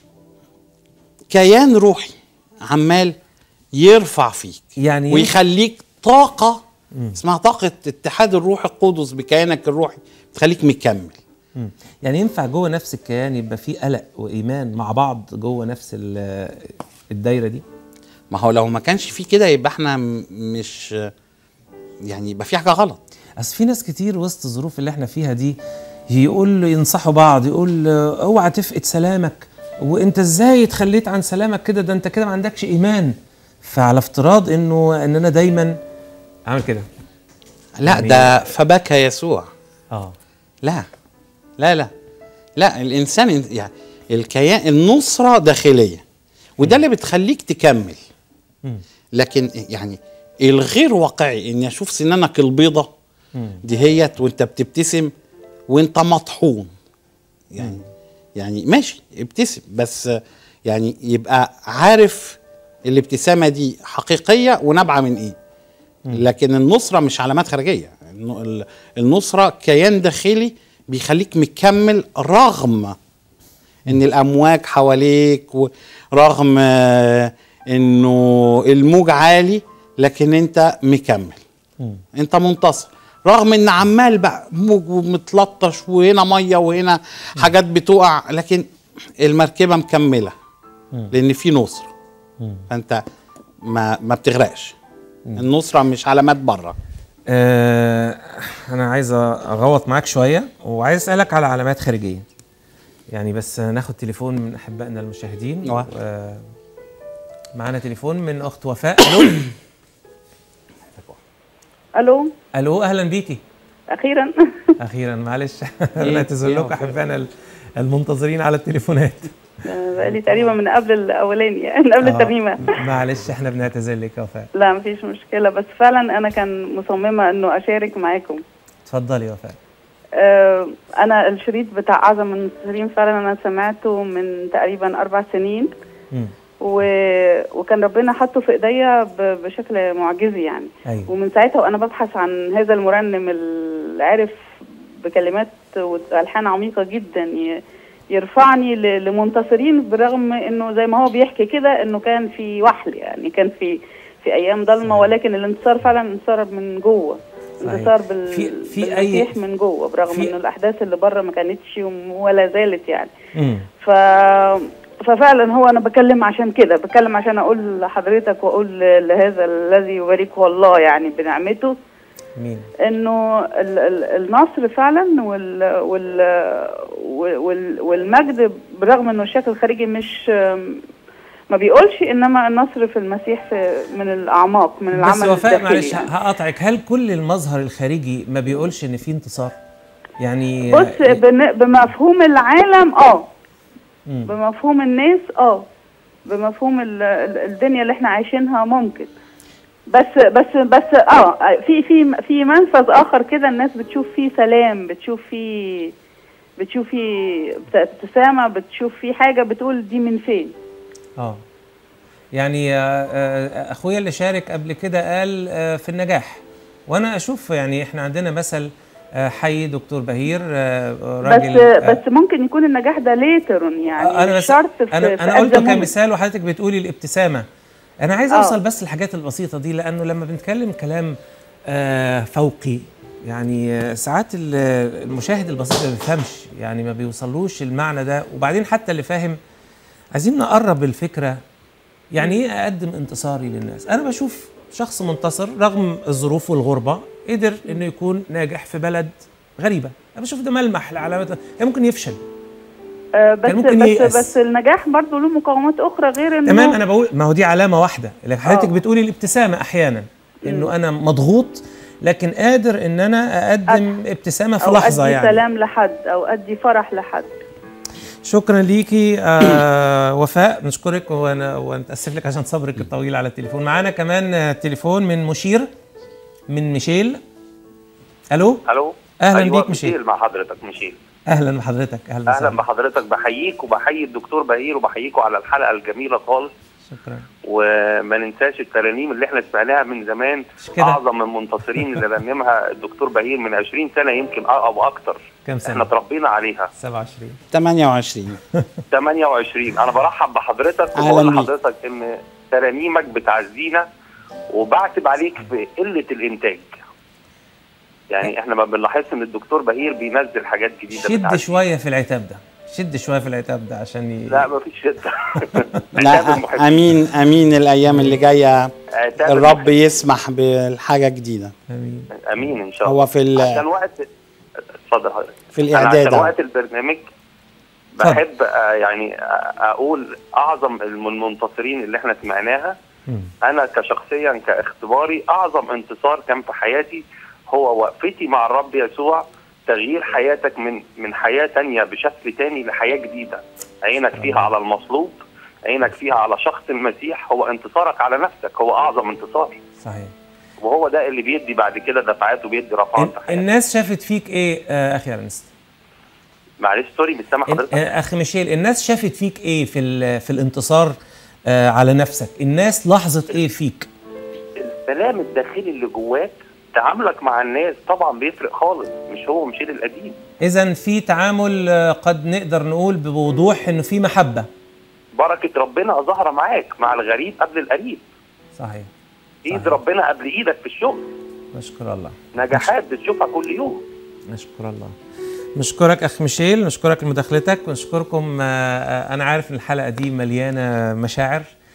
كيان روحي عمال يرفع فيك
يعني
ويخليك طاقة اسمها طاقة اتحاد الروح القدس بكيانك الروحي تخليك مكمل
مم. يعني ينفع جوه نفس الكيان يبقى في قلق وايمان مع بعض جوه نفس ال- الدايره دي
ما هو لو ما كانش في كده يبقى احنا م- مش يعني يبقى في حاجة غلط
اصل في ناس كتير وسط الظروف اللي احنا فيها دي يقول ينصحوا بعض يقول آه، اوعى تفقد سلامك وانت ازاي اتخليت عن سلامك كده ده انت كده ما عندكش ايمان فعلى افتراض انه ان انا دايما عامل كده
لا
يعني-
ده فبكى يسوع
اه
لا لا لا لا الانسان يعني الكيان النصرة داخلية وده اللي بتخليك تكمل لكن يعني الغير واقعي اني اشوف سنانك البيضة دي هيت وانت بتبتسم وانت مطحون يعني يعني ماشي ابتسم بس يعني يبقى عارف الابتسامة دي حقيقية ونابعة من ايه لكن النصرة مش علامات خارجية الن- ال- النصرة كيان داخلي بيخليك مكمل رغم ان الامواج حواليك ورغم آه، انه الموج عالي لكن انت مكمل انت منتصر رغم ان عمال بقى موج ومتلطش وهنا ميه وهنا حاجات بتقع لكن المركبه مكمله لان في نصره فانت ما ما بتغرقش النصره مش علامات بره
آه انا عايز اغوط معاك شويه وعايز اسالك على علامات خارجيه يعني بس ناخد تليفون من احبائنا المشاهدين
أيوة.
و- معانا تليفون من اخت وفاء الو
الو
الو اهلا بيكي
اخيرا
اخيرا معلش
إيه؟
نعتذر
إيه
لكم
وفاء؟
احبائنا ال- المنتظرين على التليفونات
بقالي تقريبا من قبل الاولاني يعني من قبل
آه،
الترنيمه
معلش احنا بنعتذر لك يا وفاء
لا مفيش مشكله بس فعلا انا كان مصممه انه اشارك معاكم
اتفضلي يا وفاء
آه، انا الشريط بتاع اعظم المنتصرين فعلا انا سمعته من تقريبا اربع سنين
مم.
و... وكان ربنا حطه في ايديا ب... بشكل معجزي يعني
ايوه
ومن ساعتها وانا ببحث عن هذا المرنم اللي عارف بكلمات والحان عميقه جدا ي... يرفعني ل... لمنتصرين برغم انه زي ما هو بيحكي كده انه كان في وحل يعني كان في في ايام ضلمه
صحيح.
ولكن الانتصار فعلا انتصار من جوه
صحيح.
انتصار بال...
في- في أي-
بالمسيح من جوه برغم
في-
انه الاحداث اللي بره ما كانتش وم- ولا زالت يعني
مم.
ف ففعلا هو انا بكلم عشان كده بكلم عشان اقول لحضرتك واقول لهذا الذي يباركه الله يعني بنعمته
مين
انه ال- ال- النصر فعلا وال وال وال والمجد برغم انه الشكل الخارجي مش ما بيقولش انما النصر في المسيح في من الاعماق من العمل
بس وفاء
الداخلي
معلش
يعني.
هقطعك هل كل المظهر الخارجي ما بيقولش ان في انتصار يعني
بص بن- بمفهوم العالم اه
مم.
بمفهوم الناس اه بمفهوم ال- ال- الدنيا اللي احنا عايشينها ممكن بس بس بس اه في في في منفذ اخر كده الناس بتشوف فيه سلام بتشوف فيه بتشوف فيه ابتسامه بتشوف فيه حاجه بتقول دي من فين
اه يعني آه، آه، اخويا اللي شارك قبل كده قال آه، في النجاح وانا اشوف يعني احنا عندنا مثل آه، حي دكتور بهير آه،
بس
راجل آه،
بس ممكن يكون النجاح ده ليتر يعني
آه، انا
مش
بس
شرط في
انا
في
انا
at
قلته
the moment.
كمثال وحضرتك بتقولي الابتسامه انا عايز
آه.
اوصل بس الحاجات البسيطه دي لانه لما بنتكلم كلام آه، فوقي يعني آه، ساعات ال- المشاهد البسيط ما بيفهمش يعني ما بيوصلوش المعنى ده وبعدين حتى اللي فاهم عايزين نقرب الفكره يعني ايه اقدم انتصاري للناس انا بشوف شخص منتصر رغم الظروف والغربه قدر انه يكون ناجح في بلد غريبه انا بشوف ده ملمح لعلامات يعني ممكن يفشل
آه، بس
كان ممكن
بس
ييأس.
بس النجاح برضه له مقاومات اخرى غير انه
تمام انا بقول ما هو دي علامه واحده لكن حضرتك
آه.
بتقولي الابتسامه احيانا انه انا مضغوط لكن قادر ان انا اقدم ابتسامه في
او
لحظه
ادي
يعني
سلام لحد او ادي فرح لحد
شكرا ليكي آه وفاء نشكرك وانا ونتاسف لك عشان صبرك الطويل على التليفون معانا كمان آه، تليفون من مشير من ميشيل الو
الو
أهلاً
أيوة
بيك ميشيل.
ميشيل مع حضرتك ميشيل
اهلا بحضرتك اهلا
اهلا
وسهلا
بحضرتك بحييك وبحيي الدكتور بهير وبحييكوا على الحلقه الجميله خالص
شكرا
وما ننساش الترانيم اللي احنا سمعناها من زمان
مش كده
اعظم المنتصرين اللي رنمها الدكتور بهير من 20 سنه يمكن أ- او اكتر
كام
احنا
سنه
اتربينا عليها
27
28
28 انا برحب بحضرتك
أهلاً
وبقول
بيك.
لحضرتك ان ترانيمك بتعزينا وبعتب عليك في قله الانتاج يعني احنا ما بنلاحظش ان الدكتور بهير بينزل حاجات جديده
شد
بتعزينا.
شويه في العتاب ده شد شويه في العتاب ده عشان ي...
لا ما فيش شده
لا امين امين الايام اللي جايه
عتاب
الرب
المحب.
يسمح بالحاجه جديده
امين
امين ان شاء الله
هو في ال-
عشان وقت اتفضل حضرتك
في
انا
الاعداد
عشان
أهو.
وقت البرنامج بحب آه، يعني آه، اقول اعظم المنتصرين اللي احنا سمعناها
مم.
انا كشخصيا كاختباري اعظم انتصار كان في حياتي هو وقفتي مع الرب يسوع تغيير حياتك من من حياه تانية بشكل تاني لحياه جديده عينك فيها على المصلوب عينك فيها على شخص المسيح هو انتصارك على نفسك هو اعظم انتصار
صحيح
وهو ده اللي بيدي بعد كده دفعات وبيدي رفعات
ال-
في حياتك
الناس شافت فيك ايه آه اخي ارنست
معلش سوري مش سامع
ال-
حضرتك
آه، اخي ميشيل الناس شافت فيك ايه في ال- في الانتصار آه على نفسك الناس لاحظت ايه فيك
السلام الداخلي اللي جواك تعاملك مع الناس طبعا بيفرق خالص مش هو مشيل القديم
اذا في تعامل آه، قد نقدر نقول بوضوح انه في محبه
بركه ربنا ظاهره معاك مع الغريب قبل القريب
صحيح
ايد
صحيح.
ربنا قبل ايدك في الشغل
نشكر الله
نجاحات بتشوفها كل يوم
نشكر الله نشكرك اخ ميشيل نشكرك لمداخلتك ونشكركم آه، آه، انا عارف ان الحلقه دي مليانه مشاعر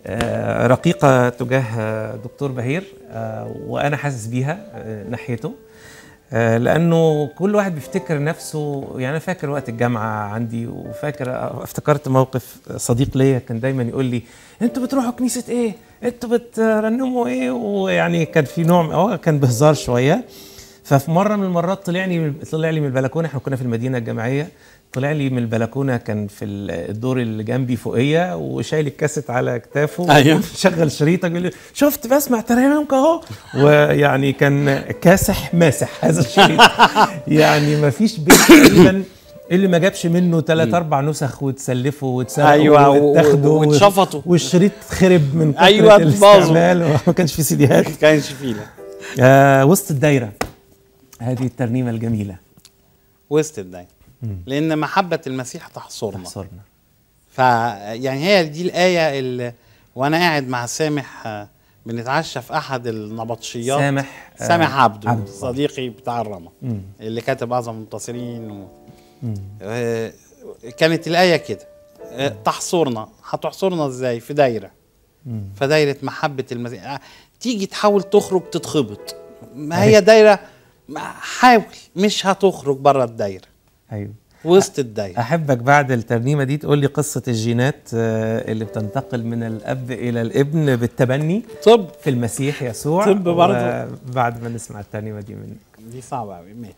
آه، رقيقه تجاه آه، دكتور بهير آه، وانا حاسس بيها آه، ناحيته آه، لانه كل واحد بيفتكر نفسه يعني انا فاكر وقت الجامعه عندي وفاكر آه، افتكرت موقف صديق ليا كان دايما يقول لي انتوا بتروحوا كنيسه ايه انتوا بترنموا ايه ويعني كان في نوع اه كان بهزار شويه ففي مره من المرات طلعني طلع لي من البلكونه احنا كنا في المدينه الجامعيه طلع لي من البلكونه كان في الدور اللي جنبي فوقيه وشايل الكاسيت على كتافه
أيوة.
شغل شريطه يقول لي شفت بسمع ترنمك اهو ويعني كان كاسح ماسح هذا الشريط يعني ما فيش بيت تقريبا اللي ما جابش منه ثلاث اربع نسخ وتسلفوا وتسرقوا
أيوة، و-
واتاخدوا
واتشفطوا.
والشريط خرب من كتر
أيوة، اتباظوا.
الاستعمال وما كانش في سيديهات
ما كانش فيه لا
آه وسط الدايره هذه الترنيمه الجميله
وسط الدايره لان محبه المسيح تحصرنا
تحصرنا
فيعني هي دي الآية اللي وأنا قاعد مع سامح آه، بنتعشى في أحد النبطشيات
سامح آه،
سامح عبده
عبده.
صديقي بتاع الرمى
مم.
اللي كاتب أعظم المنتصرين و... آه، كانت الآية كده آه، تحصرنا هتحصرنا ازاي في دايرة فدايرة محبة المسيح آه، تيجي تحاول تخرج تتخبط ما هي دايرة ما- حاول مش هتخرج بره الدايرة
ايوه
وسط الدايرة
احبك بعد الترنيمه دي تقول لي قصه الجينات آه، اللي بتنتقل من الاب الى الابن بالتبني
طب
في المسيح يسوع
طب برضه.
بعد ما نسمع الترنيمه دي منك
دي صعبة أوي ماشي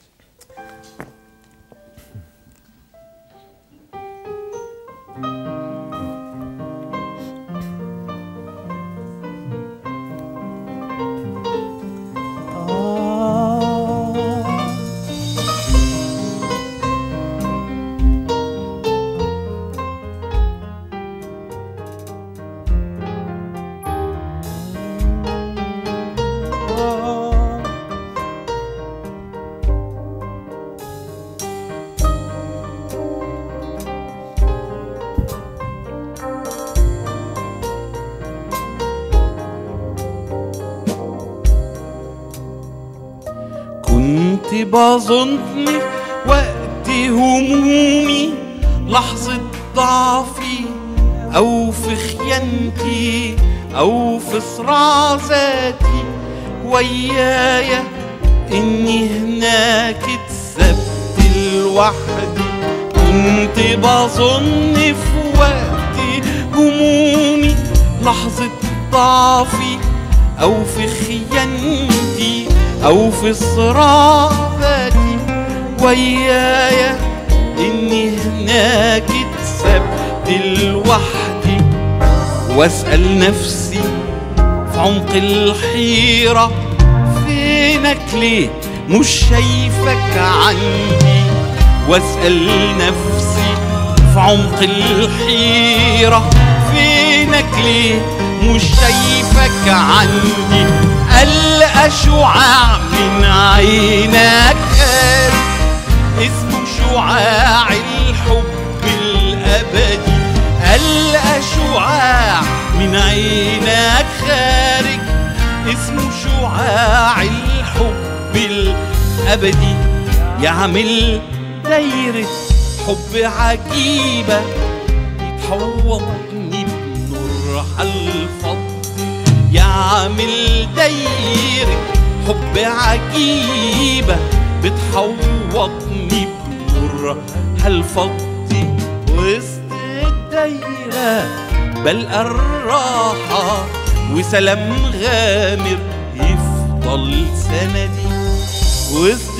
كنت بظن في وقت همومي لحظة ضعفي أو في خيانتي أو في صراع ذاتي ويايا إني هناك اتثبت لوحدي كنت بظن في وقت همومي لحظة ضعفي أو في خيانتي أو في صراع ذاتي ويايا إني هناك اتثبت لوحدي وأسأل نفسي في عمق الحيرة فينك ليه مش شايفك عندي واسأل نفسي في عمق الحيرة فينك ليه مش شايفك عندي ألقى شعاع من عينك خارج اسمه شعاع الحب الأبدي ألقى شعاع من عينك خارج اسمه شعاع الحب الأبدي يعمل دايرة حب عجيبة يتحوطني بنور الفضل يعمل دايرة حب عجيبة بتحوطني بنور هالفضي وسط الدايرة بلقى الراحة وسلام غامر يفضل سندي وسط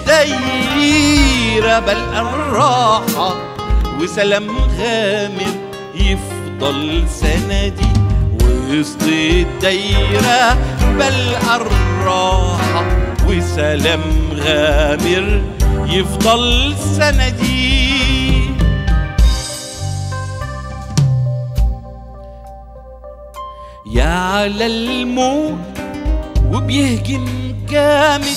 الدايرة بلقى الراحة وسلام غامر يفضل سندي وسط الدايرة بلقى الراحة وسلام غامر يفضل سندي يا على الموت وبيهجم جامد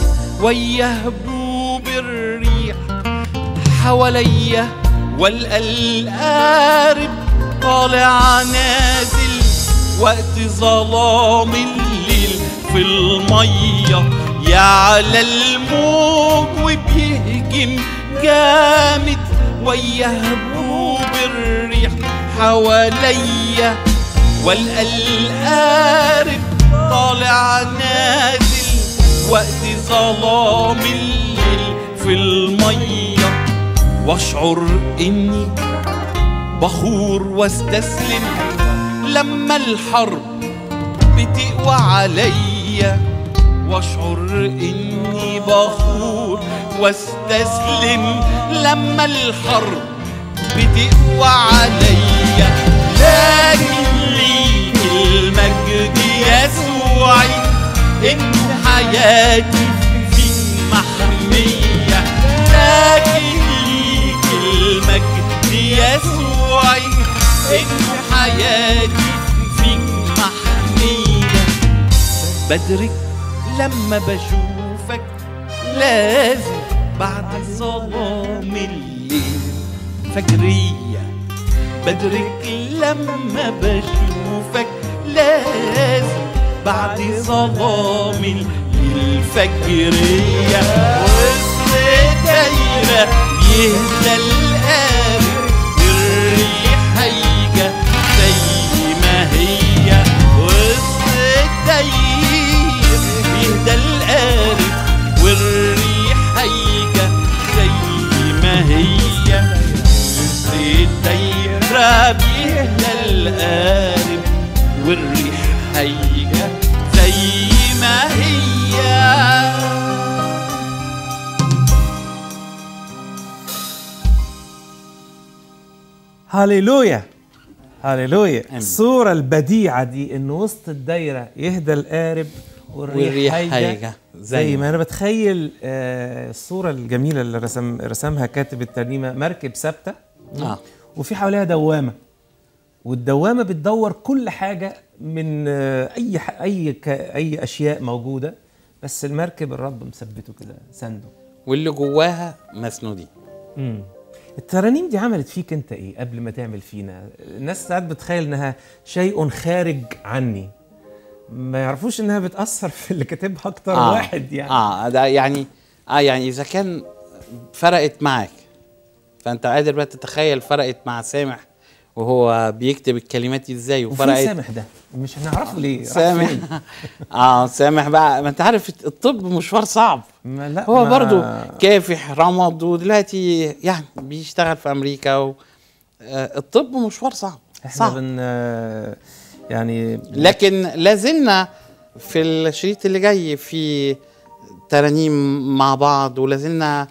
ويهبوب الريح حواليا والقى القارب طالع نازل وقت ظلام الليل في المية يا على الموج وبيهجم جامد ويهبوب الريح حواليا والقى القارب طالع نازل وقت ظلام الليل في الميه واشعر اني بخور واستسلم لما الحرب بتقوى عليا واشعر اني بخور واستسلم لما الحرب بتقوى عليا لكن ليك المجد يسوعي ان حياتي فيك محمية لكن ليك المجد يسوعي ان حياتي فيك محمية بدرك لما بشوفك لازم بعد ظلام الليل فجرية بدرك لما بشوفك لازم بعد ظلام الليل فجرية وسط دايرة يهدى القارب الريح هيجة زي ما هي وسط الدايرة يهدى القارب والريح هيجة زي ما هي وسط الدايرة بيهدى القارب والريح هيجة زي ما هي
هاليلويا هاليلويا
آمين.
الصورة البديعة دي إن وسط الدايرة يهدى القارب والريح,
والريح
هيجة
هيجة
زي,
زي
ما أنا بتخيل آه الصورة الجميلة اللي رسم رسمها كاتب الترنيمة مركب ثابتة
اه
وفي حواليها دوامة والدوامة بتدور كل حاجة من آه أي ح- أي ك- أي أشياء موجودة بس المركب الرب مثبته كده سنده
واللي جواها مسنودين
مم. الترانيم دي عملت فيك انت ايه قبل ما تعمل فينا الناس ساعات بتخيل انها شيء خارج عني ما يعرفوش انها بتاثر في اللي كاتبها اكتر آه. واحد يعني
اه ده يعني اه يعني اذا كان فرقت معاك فانت قادر بقى تتخيل فرقت مع سامح وهو بيكتب الكلمات دي ازاي
وفين
وفرقت
سامح ده مش هنعرفه ليه راح
سامح
فين؟
اه سامح بقى ما انت عارف الطب مشوار صعب
ما لا
هو
ما
برضو كافح رمض ودلوقتي يعني بيشتغل في امريكا و... آه الطب مشوار صعب
احنا
صعب
بن آه، يعني
لكن لازلنا في الشريط اللي جاي في ترانيم مع بعض ولازلنا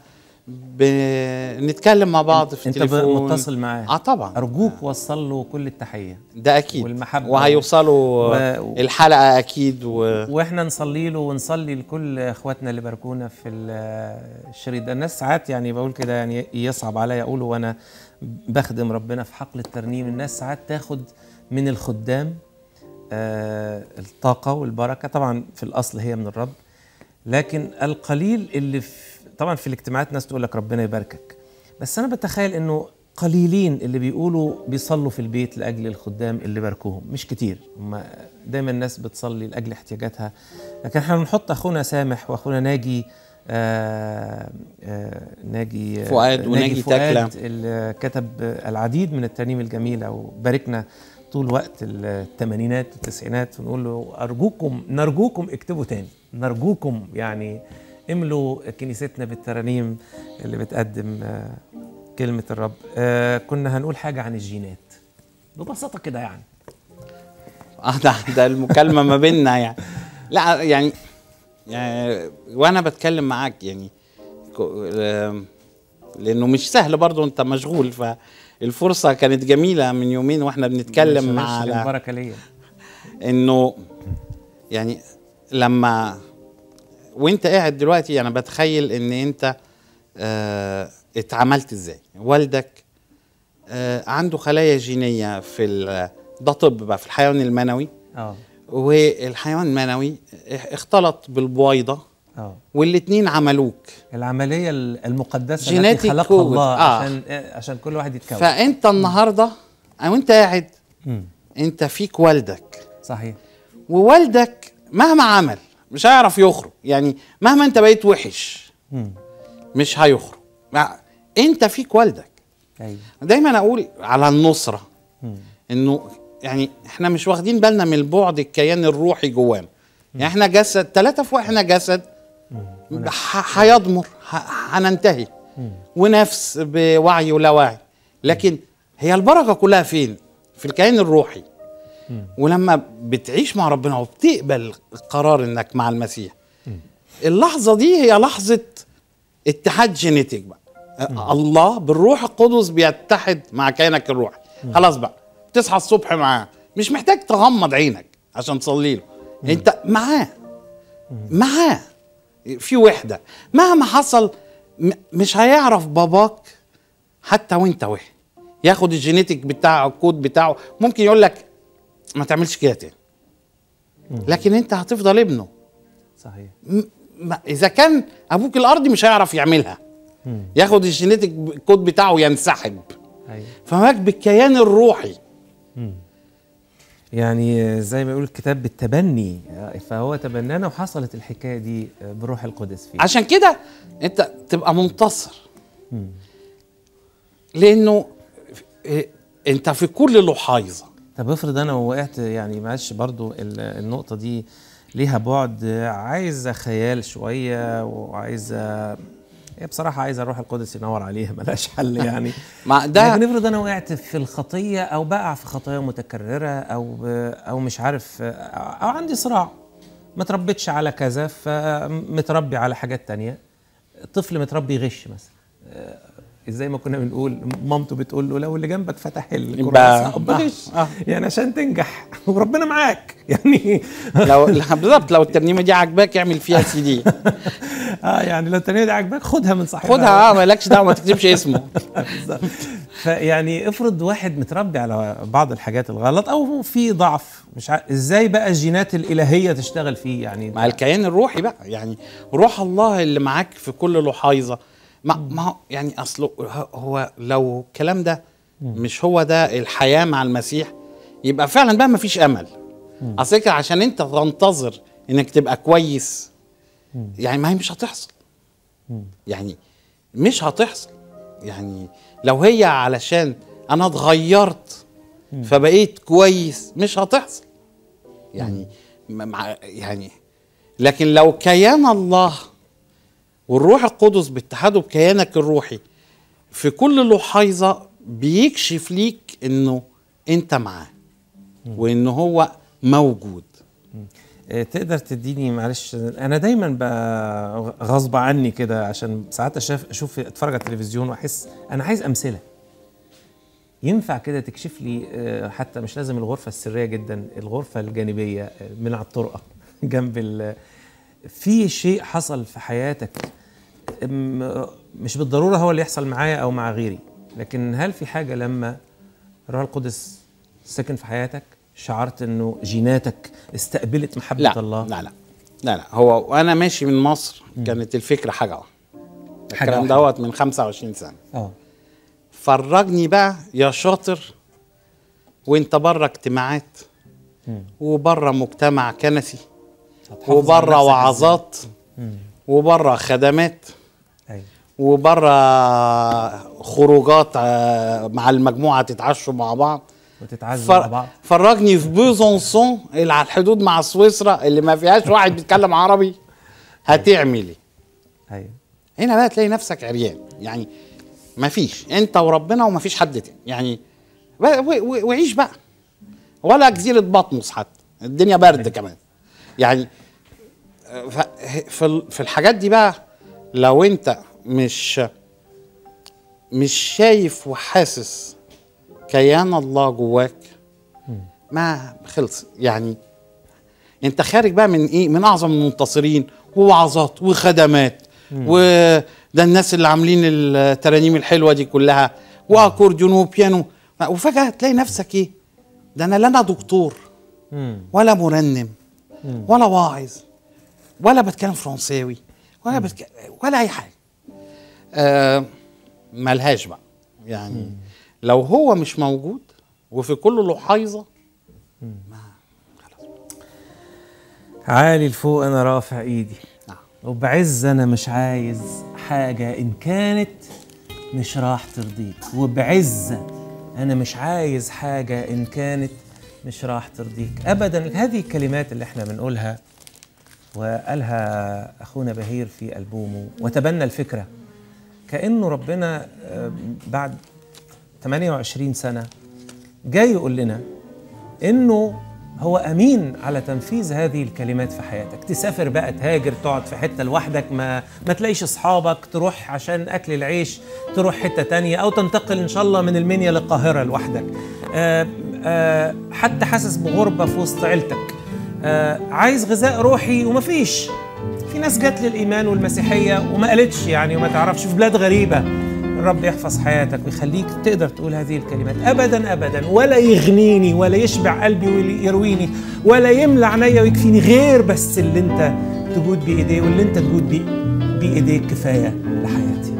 بنتكلم مع بعض في
انت ب-
التليفون
متصل معاه
اه طبعا
ارجوك وصل له كل التحيه
ده اكيد
والمحبة.
وهيوصلوا
و-
الحلقه اكيد و...
واحنا نصلي له ونصلي لكل اخواتنا اللي باركونا في ال- الشريط ده الناس ساعات يعني بقول كده يعني يصعب عليا اقوله وانا بخدم ربنا في حقل الترنيم الناس ساعات تاخد من الخدام آه الطاقه والبركه طبعا في الاصل هي من الرب لكن القليل اللي في طبعا في الاجتماعات ناس تقول لك ربنا يباركك بس انا بتخيل انه قليلين اللي بيقولوا بيصلوا في البيت لاجل الخدام اللي باركوهم مش كتير هم دايما الناس بتصلي لاجل احتياجاتها لكن احنا بنحط اخونا سامح واخونا ناجي آه آه ناجي
فؤاد وناجي تكلة.
اللي كتب العديد من الترانيم الجميله وباركنا طول وقت الثمانينات والتسعينات ونقول له ارجوكم نرجوكم اكتبوا تاني نرجوكم يعني املوا كنيستنا بالترانيم اللي بتقدم آه، كلمه الرب آه كنا هنقول حاجه عن الجينات ببساطه كده يعني
اه ده ده المكالمه ما بيننا يعني لا يعني, يعني وانا بتكلم معاك يعني كو- آم، لانه مش سهل برضو انت مشغول فالفرصه كانت جميله من يومين واحنا بنتكلم
مش-
مع
مش
على
البركه ليا
انه يعني لما وانت قاعد دلوقتي انا بتخيل ان انت آه اتعاملت ازاي والدك آه عنده خلايا جينيه في ال- ده طب بقى في الحيوان المنوي
اه
والحيوان المنوي اختلط بالبويضه
اه
والاتنين عملوك
العمليه المقدسه التي
جيناتيك
خلقها
كود.
الله
آه.
عشان آه، عشان كل واحد يتكون
فانت النهارده او انت قاعد
مم.
انت فيك والدك
صحيح
ووالدك مهما عمل مش هيعرف يخرج يعني مهما انت بقيت وحش
مم.
مش هيخرج مع- انت فيك والدك
ايوه
دايما اقول على النصره
مم.
انه يعني احنا مش واخدين بالنا من البعد الكيان الروحي جوانا يعني احنا جسد ثلاثة في احنا جسد ح- هيضمر ه- هننتهي ونفس بوعي ولا وعي لكن هي البركة كلها فين في الكيان الروحي ولما بتعيش مع ربنا وبتقبل القرار انك مع المسيح اللحظة دي هي لحظة اتحاد جينيتيك بقى الله بالروح القدس بيتحد مع كيانك الروحي خلاص بقى تصحى الصبح معاه مش محتاج تغمض عينك عشان تصلي له انت معاه معاه في وحده مهما حصل م- مش هيعرف باباك حتى وانت وحي ياخد الجينيتيك بتاعه الكود بتاعه ممكن يقول لك ما تعملش كده تاني لكن انت هتفضل ابنه
صحيح
م- ما- اذا كان ابوك الارضي مش هيعرف يعملها ياخد الجينيتيك الكود بتاعه ينسحب
ايوه
فماك بالكيان الروحي
يعني زي ما يقول الكتاب بالتبني فهو تبنانا وحصلت الحكايه دي بالروح القدس فيه
عشان كده انت تبقى منتصر لانه اه، انت في كل لحاظه
طب افرض انا وقعت يعني معلش برضو ال- النقطه دي ليها بعد عايزه خيال شويه وعايزه هي بصراحه عايزه الروح القدس ينور عليها ملهاش حل يعني
مع ده
لكن افرض انا وقعت في الخطيه او بقع في خطايا متكرره او او مش عارف او عندي صراع ما تربيتش على كذا فمتربي على حاجات تانية طفل متربي غش مثلا آه، زي ما كنا بنقول مامته بتقول له لو اللي جنبك فتح الكراسه
يبقى-
بغش
آه.
يعني عشان تنجح وربنا معاك يعني
لو بالظبط لو الترنيمه دي عاجباك اعمل فيها سي دي
اه يعني لو التانية دي عاجباك خدها من صاحبها
خدها اه مالكش دعوه ما تكتبش اسمه
بالظبط. فيعني افرض واحد متربي على بعض الحاجات الغلط او في ضعف مش ع... ازاي بقى الجينات الالهيه تشتغل فيه يعني
مع الكيان الروحي بقى يعني روح الله اللي معاك في كل لحاظه ما ما هو يعني اصله ه- هو لو الكلام ده مش هو ده الحياه مع المسيح يبقى فعلا بقى ما فيش امل اصل كده عشان انت تنتظر انك تبقى كويس يعني ما هي مش هتحصل يعني مش هتحصل يعني لو هي علشان انا اتغيرت فبقيت كويس مش هتحصل يعني م- مع يعني لكن لو كيان الله والروح القدس باتحاده بكيانك الروحي في كل لحظة بيكشف ليك انه انت معاه وان هو موجود
آه، تقدر تديني معلش انا دايما بقى غصب عني كده عشان ساعات اشوف اشوف اتفرج على التلفزيون واحس انا عايز امثله ينفع كده تكشف لي آه، حتى مش لازم الغرفه السريه جدا الغرفه الجانبيه آه، من على الطرقه جنب ال في شيء حصل في حياتك م- مش بالضروره هو اللي يحصل معايا او مع غيري لكن هل في حاجه لما الروح القدس سكن في حياتك شعرت انه جيناتك استقبلت محبه
لا
الله
لا لا لا لا هو وانا ماشي من مصر كانت الفكرة حاجة واحدة
حاجة
الكلام
واحدة.
دوت من 25 سنة
اه
فرجني بقى يا شاطر وانت بره اجتماعات وبره مجتمع كنسي
هتحافظ على
وبره
نفسك
وعظات وبره خدمات
إزاي؟ أيوة.
وبره خروجات آه، مع المجموعه تتعشوا مع بعض
وتتعزوا مع
فر...
بعض
فرجني في بيزونسون اللي على الحدود مع سويسرا اللي ما فيهاش واحد بيتكلم عربي هتعمل ايه
ايوه
هنا بقى تلاقي نفسك عريان يعني ما فيش انت وربنا وما فيش حد تاني يعني و- و- و- وعيش بقى ولا جزيرة بطمس حتى الدنيا برد كمان يعني ف- في ال- في الحاجات دي بقى لو انت مش مش شايف وحاسس كيان الله جواك ما خلص يعني انت خارج بقى من ايه من اعظم المنتصرين ووعظات وخدمات وده الناس اللي عاملين الترانيم الحلوه دي كلها واكورديون وبيانو وفجاه تلاقي نفسك ايه ده انا لا انا دكتور
مم.
ولا مرنم ولا واعظ ولا بتكلم فرنساوي ولا بتك... ولا اي حاجه آه ملهاش بقى يعني لو هو مش موجود وفي كل لحظه
عالي لفوق انا رافع ايدي
نعم.
وبعز انا مش عايز حاجه ان كانت مش راح ترضيك وبعزه انا مش عايز حاجه ان كانت مش راح ترضيك ابدا هذه الكلمات اللي احنا بنقولها وقالها اخونا بهير في البومه وتبنى الفكره كانه ربنا آه، بعد 28 سنه جاي يقول لنا انه هو امين على تنفيذ هذه الكلمات في حياتك تسافر بقى تهاجر تقعد في حته لوحدك ما ما تلاقيش اصحابك تروح عشان اكل العيش تروح حته تانية او تنتقل ان شاء الله من المنيا للقاهره لوحدك آه آه حتى حاسس بغربه في وسط عيلتك آه عايز غذاء روحي ومفيش في ناس جت للايمان والمسيحيه وما قالتش يعني وما تعرفش في بلاد غريبه الرب يحفظ حياتك ويخليك تقدر تقول هذه الكلمات ابدا ابدا ولا يغنيني ولا يشبع قلبي ويرويني ولا يملى عينيا ويكفيني غير بس اللي انت تجود بايديه واللي انت تجود بيه بايديك كفايه لحياتي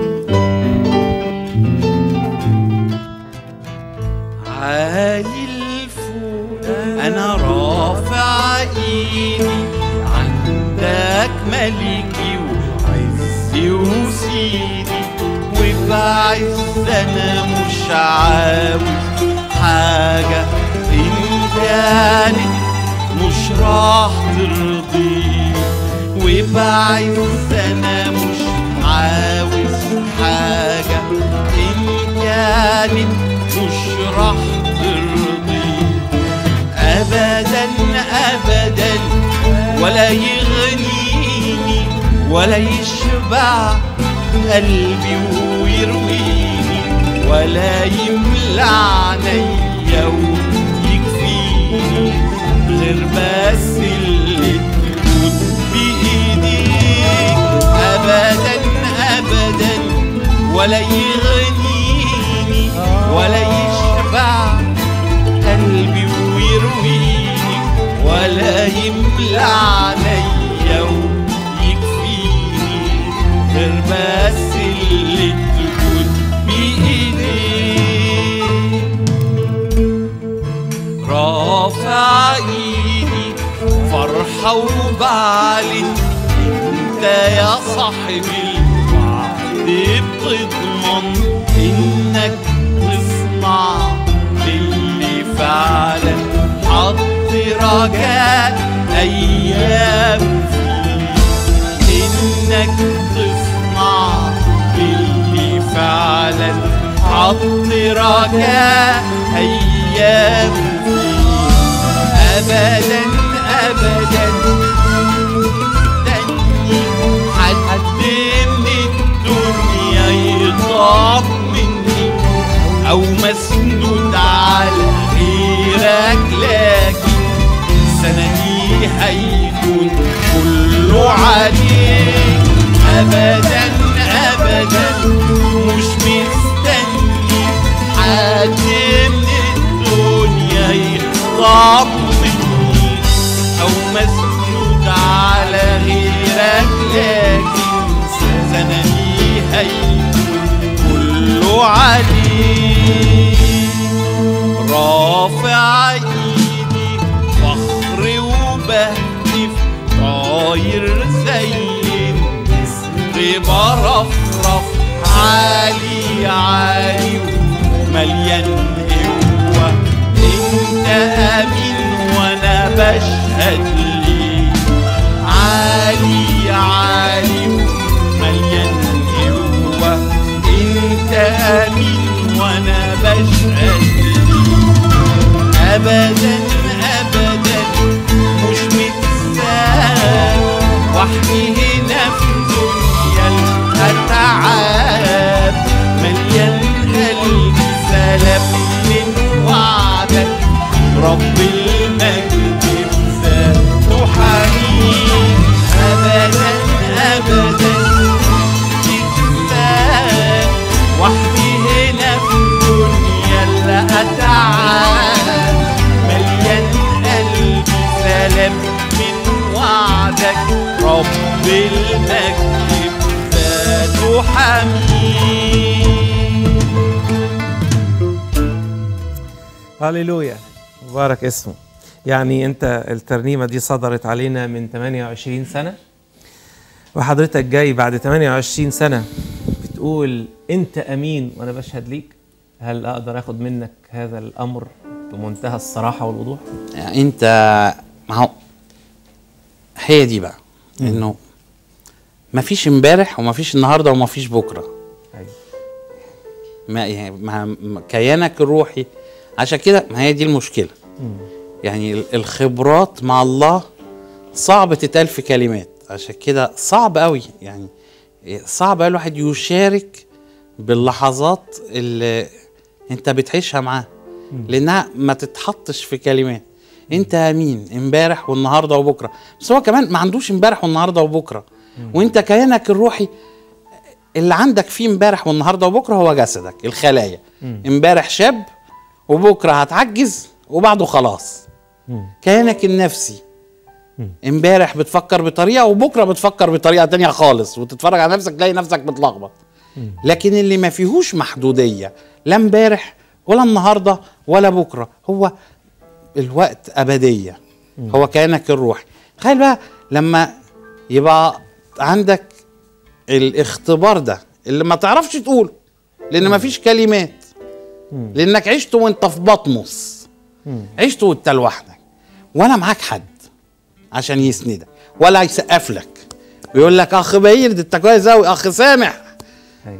عالي الفوق انا رافع ايدي عندك ملكي وعزي وسيدي وبعز انا مش عاوز حاجة ان كانت مش راح ترضيك وبعز انا مش عاوز حاجة ان كانت مش راح ترضيك ابدا ابدا ولا يغنيني ولا يشبع قلبي ويرويني ولا يملى عينيا ويكفيني غير بس اللي تكون بايديك ابدا ابدا ولا يغنيني ولا يشبع قلبي ويرويني ولا يملى عليا ويكفيني غير بس اللي تكون بإيديك رافع ايدي فرحة وبعلن انت يا صاحب الوعد بتضمن انك تصنع اللي فعلا حط رجاء ايام فيه انك تصنع اللي فعلا حط رجاء ايام فيه ابدا ابدا مستني حد من الدنيا يطمني او مسنود على غيرك لكن سندي هيكون كله عليك ابدا ابدا مش مستني حد من الدنيا يطمني او مسنود على غيرك لكن سندي هيكون كله عليك رافع ايدي فخر وبهتف طاير زي النسر برفرف عالي عالي ومليان قوة انت امين وانا بشهد ليك عالي عالي ومليان قوة انت امين وانا بشهد ليك ابدا ابدا مش متساب وحدي هنا في دنيا الاتعاب مليان قلبي سلام من وعدك رب المجد بذاته حنين ابدا ابدا تتساب وحدي هنا في الدنيا الاتعاب مليان قلبي سلام من وعدك رب المجد بذاته حميد
هللويا مبارك اسمه يعني انت الترنيمه دي صدرت علينا من 28 سنه وحضرتك جاي بعد 28 سنه بتقول انت امين وانا بشهد ليك هل اقدر اخد منك هذا الامر بمنتهى الصراحه والوضوح
يعني انت ما هو هي دي بقى انه ما فيش امبارح وما فيش النهارده وما فيش بكره
أيوة.
ما يعني ما ما- كيانك الروحي عشان كده ما هي دي المشكله يعني ال- الخبرات مع الله صعب تتقال في كلمات عشان كده صعب قوي يعني صعب قوي الواحد يشارك باللحظات اللي انت بتعيشها معاه لانها ما تتحطش في كلمات انت امين امبارح والنهارده وبكره بس هو كمان ما عندوش امبارح والنهارده وبكره وانت كيانك الروحي اللي عندك فيه امبارح والنهارده وبكره هو جسدك الخلايا امبارح شاب وبكره هتعجز وبعده خلاص كيانك النفسي امبارح بتفكر بطريقه وبكره بتفكر بطريقه تانية خالص وتتفرج على نفسك تلاقي نفسك بتلخبط لكن اللي ما فيهوش محدوديه لا امبارح ولا النهارده ولا بكره هو الوقت ابديه هو كيانك الروحي تخيل بقى لما يبقى عندك الاختبار ده اللي ما تعرفش تقوله لان ما فيش كلمات لانك عشت وانت في بطمس عشت وانت لوحدك ولا معاك حد عشان يسندك ولا يسقف لك ويقول لك اخ بهير ده انت كويس قوي اخ سامح
أيوة.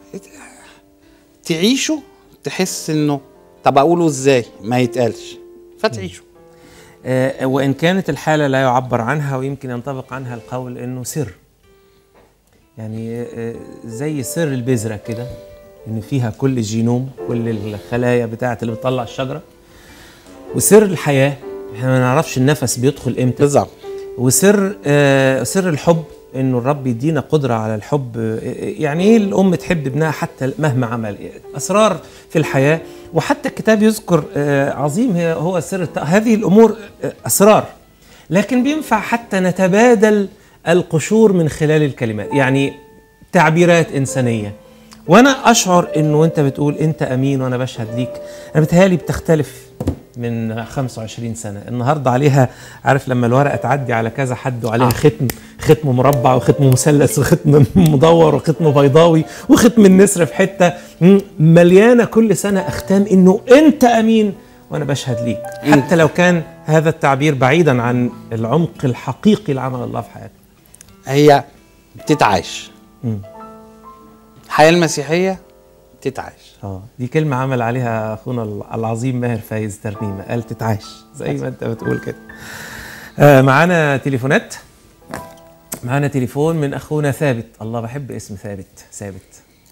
تعيشه تحس انه طب اقوله ازاي ما يتقالش فتعيشه
آه، وإن كانت الحالة لا يعبر عنها ويمكن ينطبق عنها القول إنه سر يعني آه، زي سر البذرة كده إن فيها كل الجينوم كل الخلايا بتاعة اللي بتطلع الشجرة وسر الحياة احنا ما نعرفش النفس بيدخل امتى
بالظبط
وسر آه سر الحب انه الرب يدينا قدره على الحب آه، يعني ايه الام تحب ابنها حتى مهما عمل اسرار في الحياه وحتى الكتاب يذكر آه عظيم هي هو سر الت- هذه الامور آه، اسرار لكن بينفع حتى نتبادل القشور من خلال الكلمات يعني تعبيرات انسانيه وانا اشعر انه انت بتقول انت امين وانا بشهد ليك انا بتهيالي بتختلف من 25 سنه النهارده عليها عارف لما الورقه تعدي على كذا حد وعليها
آه.
ختم ختم مربع وختم مثلث وختم مدور وختم بيضاوي وختم النسر في حته مم، مليانه كل سنه اختام انه انت امين وانا بشهد ليك حتى لو كان هذا التعبير بعيدا عن العمق الحقيقي لعمل الله في حياتك
هي بتتعاش الحياه المسيحيه بتتعاش
اه دي كلمة عمل عليها اخونا العظيم ماهر فايز ترنيمة قال تتعاش زي ما انت بتقول كده آه معانا تليفونات معانا تليفون من اخونا ثابت الله بحب اسم ثابت ثابت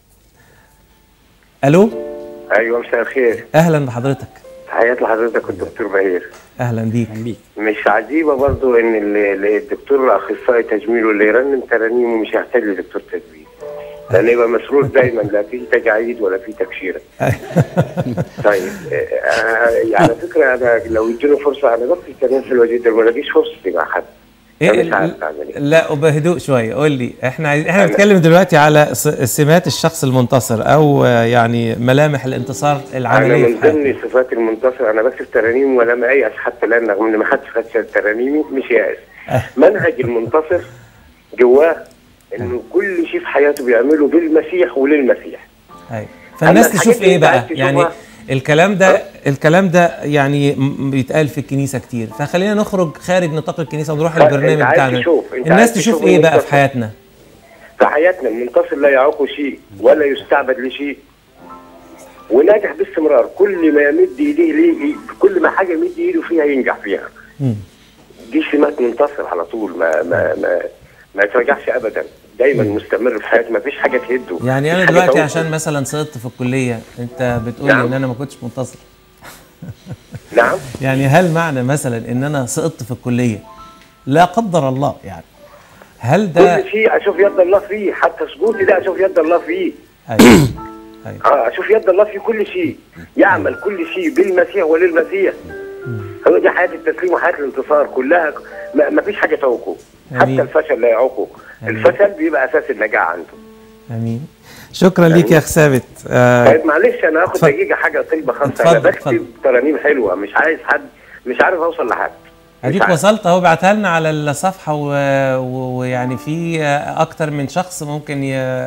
الو
ايوه مساء الخير
اهلا بحضرتك
تحياتي لحضرتك الدكتور بهير
اهلا بيك
بيك
مش عجيبه برضو ان ال- ال- الدكتور الاخصائي تجميل واللي يرنم ترانيمه مش هيحتاج لدكتور تجميل لان يبقى مسرور دايما لا في تجاعيد ولا في تكشيره طيب آه، يعني على فكره انا لو يدوني فرصه انا بكتب ترانيم حلوه جدا ما لاقيش فرصتي مع حد
إيه
أنا مش عارف
ال-
اعمل ايه
لا وبهدوء شويه قول لي احنا عايز... احنا بنتكلم دلوقتي على س- سمات الشخص المنتصر او آه، يعني ملامح الانتصار
انا
العمليه
من
في حياته
ضمن صفات المنتصر انا بكتب ترانيم ولا ما ايأس حتى الان رغم ان ما حدش خد ترانيمي مش يائس منهج المنتصر جواه انه كل شيء في حياته بيعمله بالمسيح وللمسيح
أيوة. فالناس
أما
تشوف
الحاجات اللي
ايه
أنت
بقى
عايز تشوفها-
يعني الكلام ده الكلام ده يعني م- بيتقال في الكنيسه كتير فخلينا نخرج خارج نطاق الكنيسه ونروح
لا،
البرنامج
أنت عايز
بتاعنا
تشوف، أنت
الناس
عايز
تشوف
تشوف
ايه بقى في
المنتصر.
حياتنا
في حياتنا المنتصر لا يعوقه شيء ولا يستعبد لشيء وناجح باستمرار كل ما يمد ايديه ليه كل ما حاجه يمد ايده فيها ينجح فيها دي سمات منتصر على طول ما ما ما ما يتراجعش ابدا دايما مستمر في حياته ما فيش حاجه تهده
يعني انا
مفيش حاجة
دلوقتي
تعوقه.
عشان مثلا سقطت في الكليه انت بتقول
نعم.
ان انا ما كنتش منتصر
نعم
يعني هل معنى مثلا ان انا سقطت في الكليه لا قدر الله يعني هل ده
كل شيء اشوف يد الله فيه حتى سقوطي ده اشوف يد الله فيه
أيوة. أيوة.
آه، اشوف يد الله في كل شيء يعمل كل شيء بالمسيح وللمسيح هو دي حياه التسليم وحياه الانتصار كلها ما ما فيش حاجه تعوقه حتى
آمين.
الفشل لا يعوقه الفشل بيبقى اساس النجاح عنده
امين شكرا ليك يا اخ ثابت آه
طيب معلش انا هاخد
اتفضل.
دقيقه حاجه طلبه خاصه
اتفضل،
انا بكتب
اتفضل.
ترانيم حلوه مش عايز حد مش عارف اوصل لحد مش
اديك
عارف.
وصلت اهو بعتها لنا على الصفحه و- و- ويعني في اكتر من شخص ممكن ي...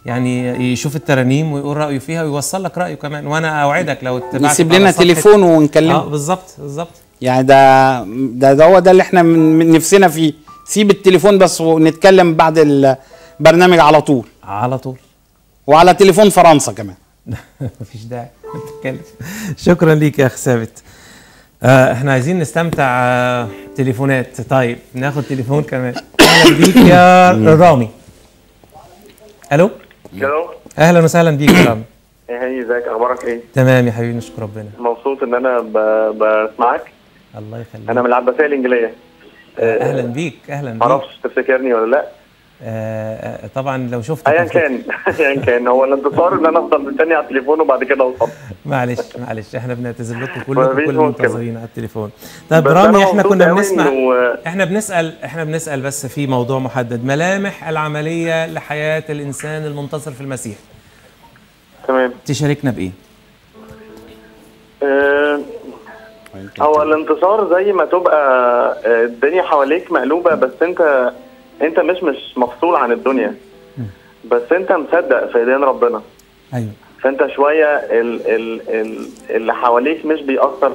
يعني يشوف الترانيم ويقول رايه فيها ويوصل لك رايه كمان وانا اوعدك لو اتبعت
يسيب
على
لنا
صفحة-
تليفون ونكلمه
اه بالظبط بالظبط
يعني ده ده ده هو ده اللي احنا من من نفسنا فيه سيب التليفون بس ونتكلم بعد البرنامج على طول
على طول
وعلى تليفون فرنسا كمان
مفيش داعي نتكلم شكرا ليك يا اخ ثابت آه احنا عايزين نستمتع آه تليفونات طيب ناخد تليفون كمان اهلا بيك يا رامي الو
الو
اهلا وسهلا بيك يا رامي
ايه هي ازيك اخبارك ايه؟
تمام يا حبيبي نشكر ربنا
مبسوط ان انا ب... بسمعك
الله يخليك
انا من العباسيه الانجليزيه
آه اهلا بيك اهلا بيك
معرفش تفتكرني ولا لا
آه آه طبعا لو شفت
ايا كان ايا كان هو الانتصار ان انا افضل مستني على التليفون وبعد كده اوصل
معلش معلش احنا بنعتذر لكم كلكم
مفيش
كل
مشكلة.
المنتظرين على التليفون طيب
بس
رامي
أنا
احنا
مبسوط
كنا
أوي
بنسمع
إنه-
احنا بنسال احنا بنسال بس في موضوع محدد ملامح العمليه لحياه الانسان المنتصر في المسيح
تمام
تشاركنا بايه
آه، هو الانتصار زي ما تبقى آه، الدنيا حواليك مقلوبه بس انت انت مش مش مفصول عن الدنيا بس انت مصدق في ايدين ربنا
ايوه
فانت شويه ال ال ال اللي حواليك مش بيأثر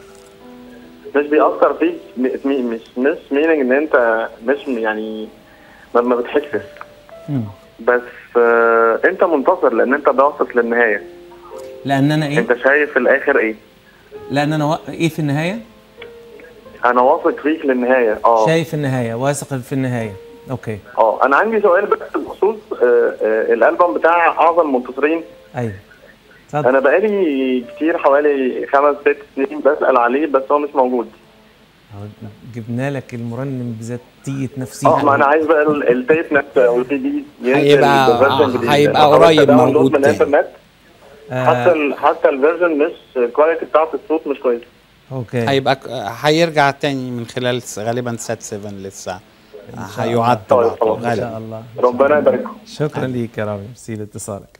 مش بيأثر فيك م- م- مش مش ميننج ان انت مش م- يعني ما, ما بتحسش
مم.
بس آه انت منتصر لان انت باصص للنهايه
لان انا ايه
انت شايف في الاخر ايه
لان انا و... ايه في النهايه
انا واثق فيك للنهايه اه
شايف النهايه واثق في النهايه اوكي
اه انا عندي سؤال بس بخصوص آه آه الالبوم بتاع اعظم المنتصرين
ايوه اتفضل
انا بقالي كتير حوالي خمس ست سنين بسال عليه بس هو مش موجود
أهو جبنا لك المرنم بذاتيه نفسيه
اه ما انا عايز بقى ال- التيب نفسه او السي دي ينزل
هيبقى-
بفيرجن جديد.
هيبقى
أنا
قريب
حاولت أداونلود
موجود
من
تاني.
الانترنت
آه
حتى ال حتى الفيرجن مش الكواليتي بتاعت الصوت مش كويس
اوكي
هيبقى ك- هيرجع تاني من خلال س- غالبا سات 7 لسه هيعاد
طيب،
طبعا
خلاص.
ان
غالبا
شاء الله
ربنا يبارككم
شكرا ليك يا رامي ميرسي لاتصالك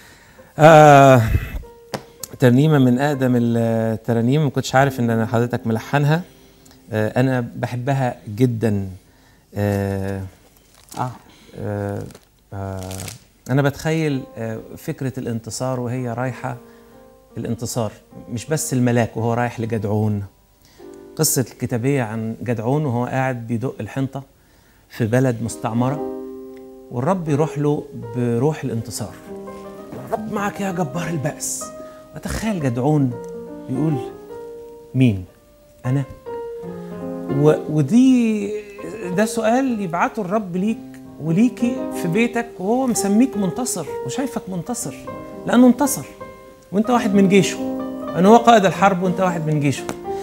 آه ترنيمه من اقدم الترانيم ما كنتش عارف ان انا حضرتك ملحنها آه انا بحبها جدا آه
اه
آه آه انا بتخيل آه فكره الانتصار وهي رايحه الانتصار مش بس الملاك وهو رايح لجدعون قصه الكتابيه عن جدعون وهو قاعد بيدق الحنطه في بلد مستعمره والرب يروح له بروح الانتصار الرب معك يا جبار البأس وتخيل جدعون يقول مين أنا و... ودي ده سؤال يبعته الرب ليك وليكي في بيتك وهو مسميك منتصر وشايفك منتصر لأنه انتصر وانت واحد من جيشه أنه هو قائد الحرب وانت واحد من جيشه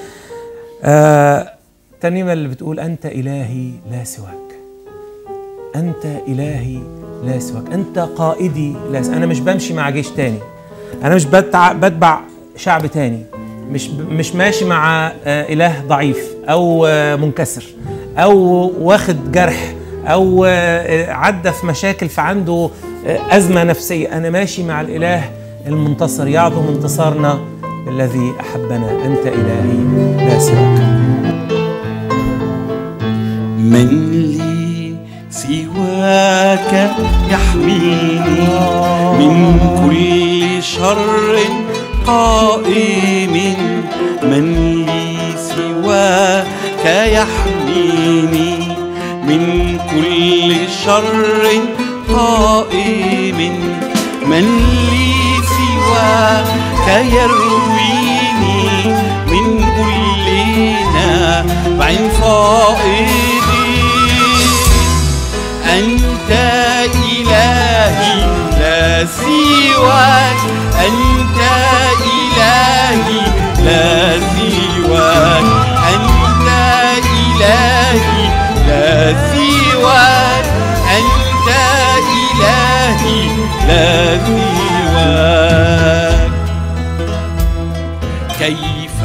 آه الترنيمة اللي بتقول أنت إلهي لا سواك أنت إلهي لا سواك أنت قائدي لا سواك. أنا مش بمشي مع جيش تاني أنا مش بتع... بتبع شعب تاني مش ب... مش ماشي مع آه إله ضعيف أو آه منكسر أو واخد جرح أو آه عدى في مشاكل فعنده آه أزمة نفسية أنا ماشي مع الإله المنتصر يعظم انتصارنا الذي أحبنا أنت إلهي لا سواك
من لي سواك يحميني من كل شر قائم من لي سواك يحميني من كل شر قائم من لي سواك يرويني من كل نبع فائض أنت إلهي لا سواك أنت إلهي لا سواك أنت إلهي لا سواك أنت إلهي لا سواك كيف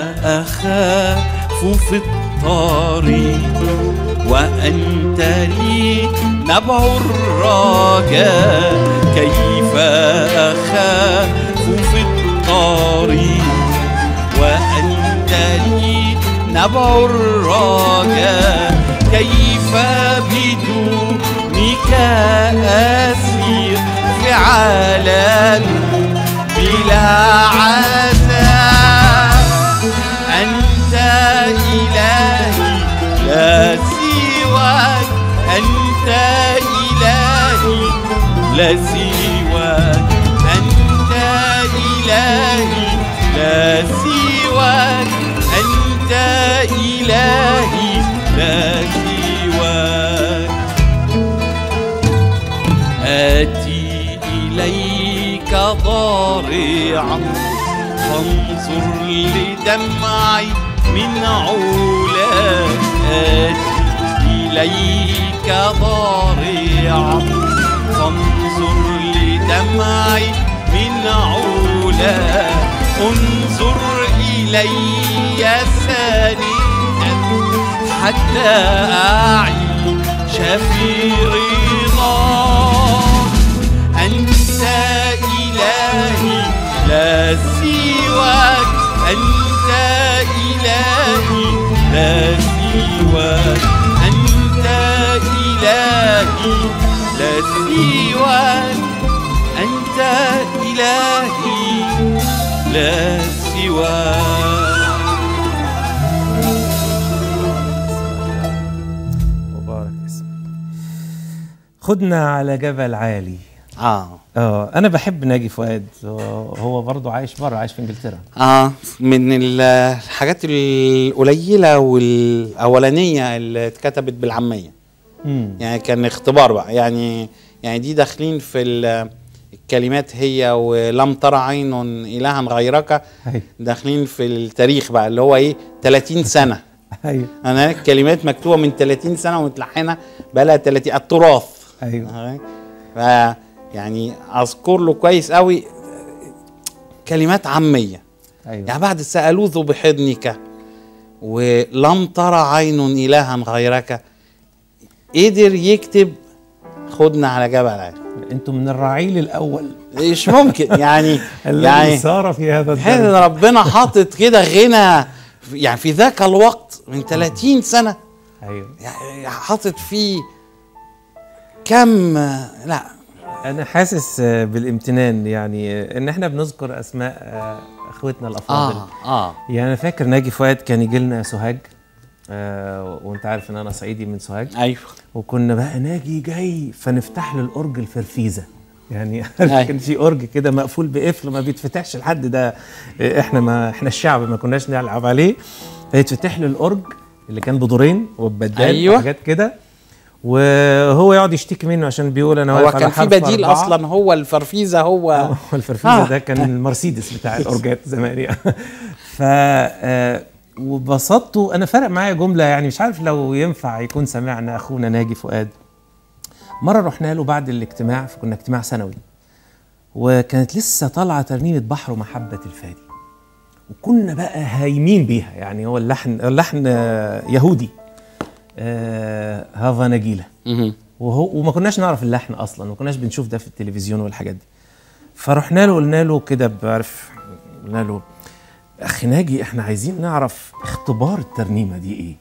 أخاف في الطريق وأنت لي نبع الرجاء كيف أخاف في الطريق وأنت لي نبع الرجاء كيف بدونك أسير عالم بلا عذاب أنت إلهي لا سواك أنت إلهي لا سواك أنت إلهي لا سواك أنت إلهي لا سواك آتي إليك ضارعا فانظر لدمعي من علاك آتي إليك ضارعا فانظر لدمعي من علاك انظر إلي سانيا حتى أعيش في رضاك أنت إلهي لا سواك أنت إلهي لا سواك أنت إلهي لا سواك أنت إلهي لا سواك
مبارك اسمك خدنا على جبل عالي
اه
اه انا بحب ناجي فؤاد هو- هو برضه عايش بره عايش في انجلترا
اه من ال- الحاجات القليله والاولانيه اللي اتكتبت بالعاميه
امم
يعني كان اختبار بقى يعني يعني دي داخلين في ال- الكلمات هي ولم ترى عين الها غيرك
ايوه
داخلين في التاريخ بقى اللي هو ايه 30 سنه
ايوه
انا الكلمات مكتوبه من 30 سنه ومتلحنه بقى لها 30 التراث
ايوه
ف يعني اذكر له كويس قوي كلمات عاميه
ايوه
يعني بعد سألوذ بحضنك ولم ترى عين إلها غيرك قدر يكتب خدنا على جبل عالي
انتوا من الرعيل الاول
مش ممكن يعني
الذي
يعني
سار في هذا
حين
الدرب
ربنا حاطط كده غنى يعني في ذاك الوقت من 30 سنة
ايوه
يعني حاطط فيه كم لا
انا حاسس آه، بالامتنان يعني آه، ان احنا بنذكر اسماء آه، اخوتنا الافاضل
اه اه
يعني انا فاكر ناجي فؤاد كان يجي لنا سوهاج آه وانت عارف ان انا صعيدي من سوهاج
ايوه
وكنا بقى ناجي جاي فنفتح له الاورج الفرفيزه يعني
أيوة.
كان في اورج كده مقفول بقفل ما بيتفتحش لحد ده آه، احنا ما احنا الشعب ما كناش نلعب عليه فيتفتح له الاورج اللي كان بدورين وبدال
أيوة.
وحاجات كده وهو يقعد يشتكي منه عشان بيقول انا
هو
واقف على
كان في
حرف
بديل
أربعة.
اصلا هو الفرفيزه هو
هو الفرفيزه
آه.
ده كان المرسيدس بتاع الاورجات زمان يعني ف آه، وبسطته انا فرق معايا جمله يعني مش عارف لو ينفع يكون سمعنا اخونا ناجي فؤاد مره رحنا له بعد الاجتماع فكنا اجتماع سنوي وكانت لسه طالعه ترنيمه بحر ومحبه الفادي وكنا بقى هايمين بيها يعني هو اللحن اللحن آه، يهودي آه، هافا نجيله
مهم.
وهو وما كناش نعرف اللحن اصلا ما كناش بنشوف ده في التلفزيون والحاجات دي فرحنا له قلنا له كده بعرف قلنا له اخي ناجي احنا عايزين نعرف اختبار الترنيمه دي ايه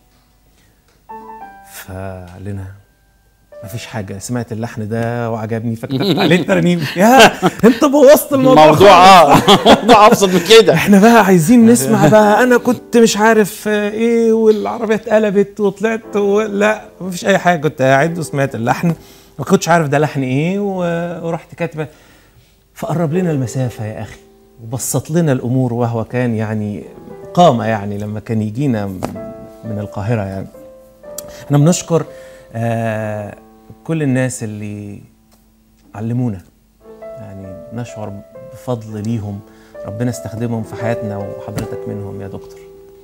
فقال لنا مفيش حاجه سمعت اللحن ده وعجبني فكتبت عليه الترنيم يا انت بوظت الموضوع
الموضوع
خالص.
اه الموضوع ابسط من كده
احنا بقى عايزين نسمع بقى انا كنت مش عارف آه، ايه والعربيه اتقلبت وطلعت و... لا مفيش اي حاجه كنت قاعد وسمعت اللحن ما كنتش عارف ده لحن ايه و... ورحت كاتبه فقرب لنا المسافه يا اخي وبسط لنا الامور وهو كان يعني قامه يعني لما كان يجينا من القاهره يعني احنا بنشكر آه كل الناس اللي علمونا يعني نشعر بفضل ليهم ربنا استخدمهم في حياتنا وحضرتك منهم يا دكتور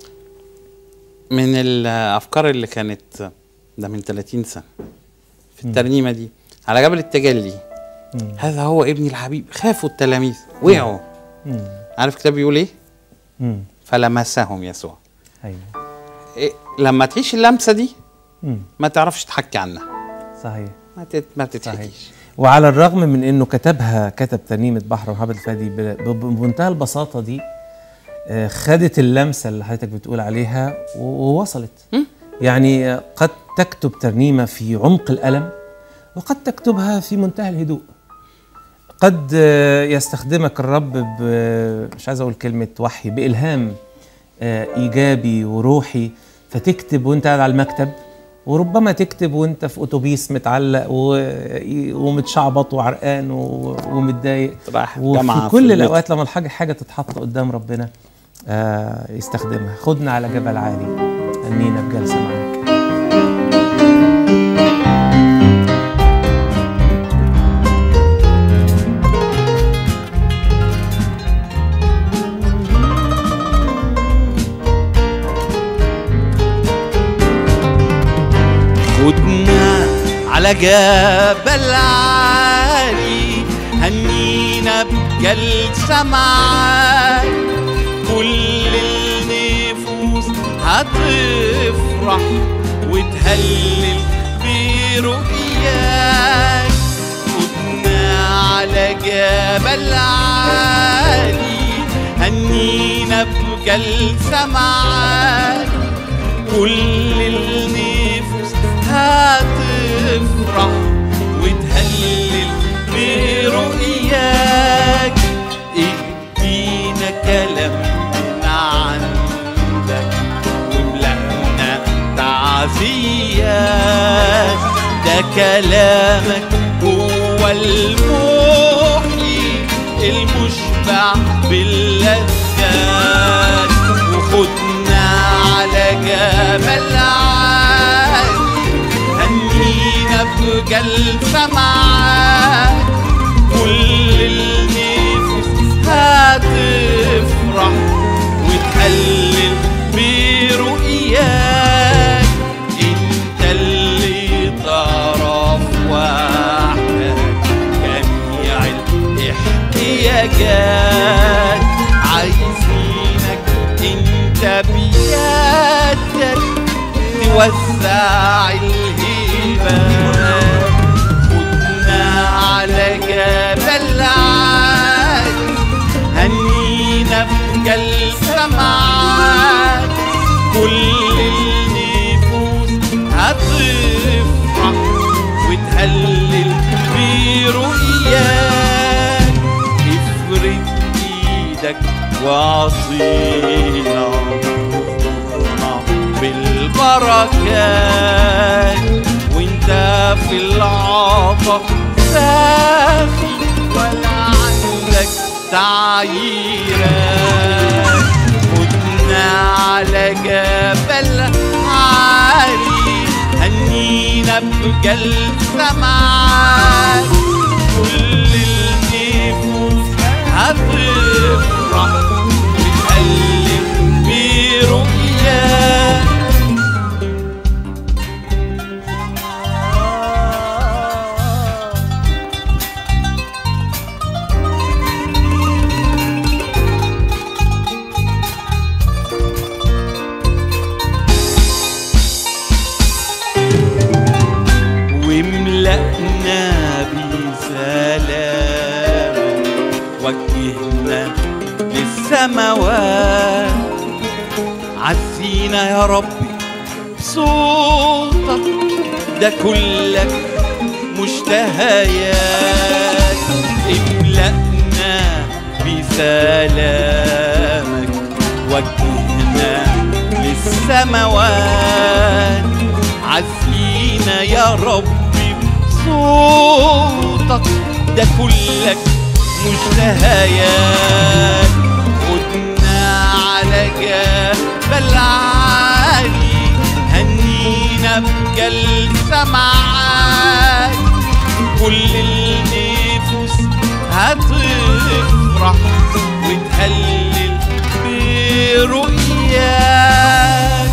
من الافكار اللي كانت ده من 30 سنه في الترنيمه دي على جبل التجلي
مم.
هذا هو ابني الحبيب خافوا التلاميذ وقعوا
مم.
عارف الكتاب بيقول ايه
مم.
فلمسهم يسوع
ايوه
إيه لما تعيش اللمسه دي
مم.
ما تعرفش تحكي عنها
صحيح
ما تت... ما
صحيح
تتحكيش
وعلى الرغم من انه كتبها كتب ترنيمه بحر وحبل الفادي ب- ب- بمنتهى البساطه دي آه، خدت اللمسه اللي حضرتك بتقول عليها و- ووصلت
مم.
يعني آه، قد تكتب ترنيمه في عمق الالم وقد تكتبها في منتهى الهدوء قد آه، يستخدمك الرب ب مش عايز اقول كلمه وحي بالهام آه، ايجابي وروحي فتكتب وانت قاعد على المكتب وربما تكتب وانت في اتوبيس متعلق و... ومتشعبط وعرقان و... ومتضايق
رايح
وفي
جامعة في
كل
المترو.
الاوقات لما الحاجه حاجه تتحط قدام ربنا آه يستخدمها خدنا على جبل عالي انينا بجلسه معاك
خدنا على جبل عالي هنينا بجلسة معاك كل النفوس هتفرح وتهلل برؤياك خدنا على جبل عالي هنينا بجلسة معاك كل النفوس هتفرح وتهلل برؤياك ادينا كلام من عندك وملأنا تعزيات ده كلامك هو المحيي المشبع باللذات وخدنا على جبل عالي هنينا بجلسة معاك كل النفوس هتفرح وتهلل برؤياك انت اللي تعرف وحدك جميع الاحتياجات عايزينك انت بيدك توسع الهبات خدنا على جبل عالي هنينا في جلسة معاك كل النفوس هتفرح وتهلل برؤياك افرد ايدك واعطينا وخذنا بالبركات وانت في العطاء ساخي ولا عندك تعييرات خدنا على جبل عالي هنينا بجلسة معاك كل النفوس هتفرح وتهلل برؤياك وملأنا بسلام وجهنا للسماوات عزينا يا ربي بصوتك ده كلك مشتهيات املأنا بسلامك وجهنا للسماوات عزينا يا ربي بصوتك ده كلك مشتهيات خدنا على جبل عالي هنينا بجلسة معاك كل النفوس هتفرح وتهلل برؤياك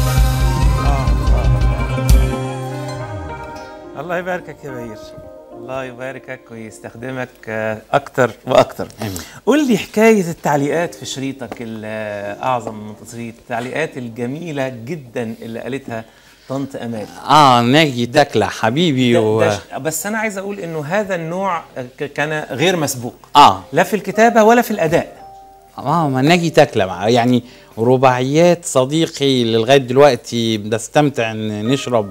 الله يباركك يا بهير الله يباركك ويستخدمك آه، اكتر واكتر
آمين.
قول لي حكايه التعليقات في شريطك الاعظم من تصريط التعليقات الجميله جدا اللي قالتها طنط امال
اه ناجي تكلة حبيبي
ده
و...
ده ش- بس انا عايز اقول انه هذا النوع آه، ك- كان غير مسبوق
اه
لا في الكتابه ولا في الاداء
اه ما ناجي تكلة مع يعني رباعيات صديقي اللي لغايه دلوقتي بنستمتع ان نشرب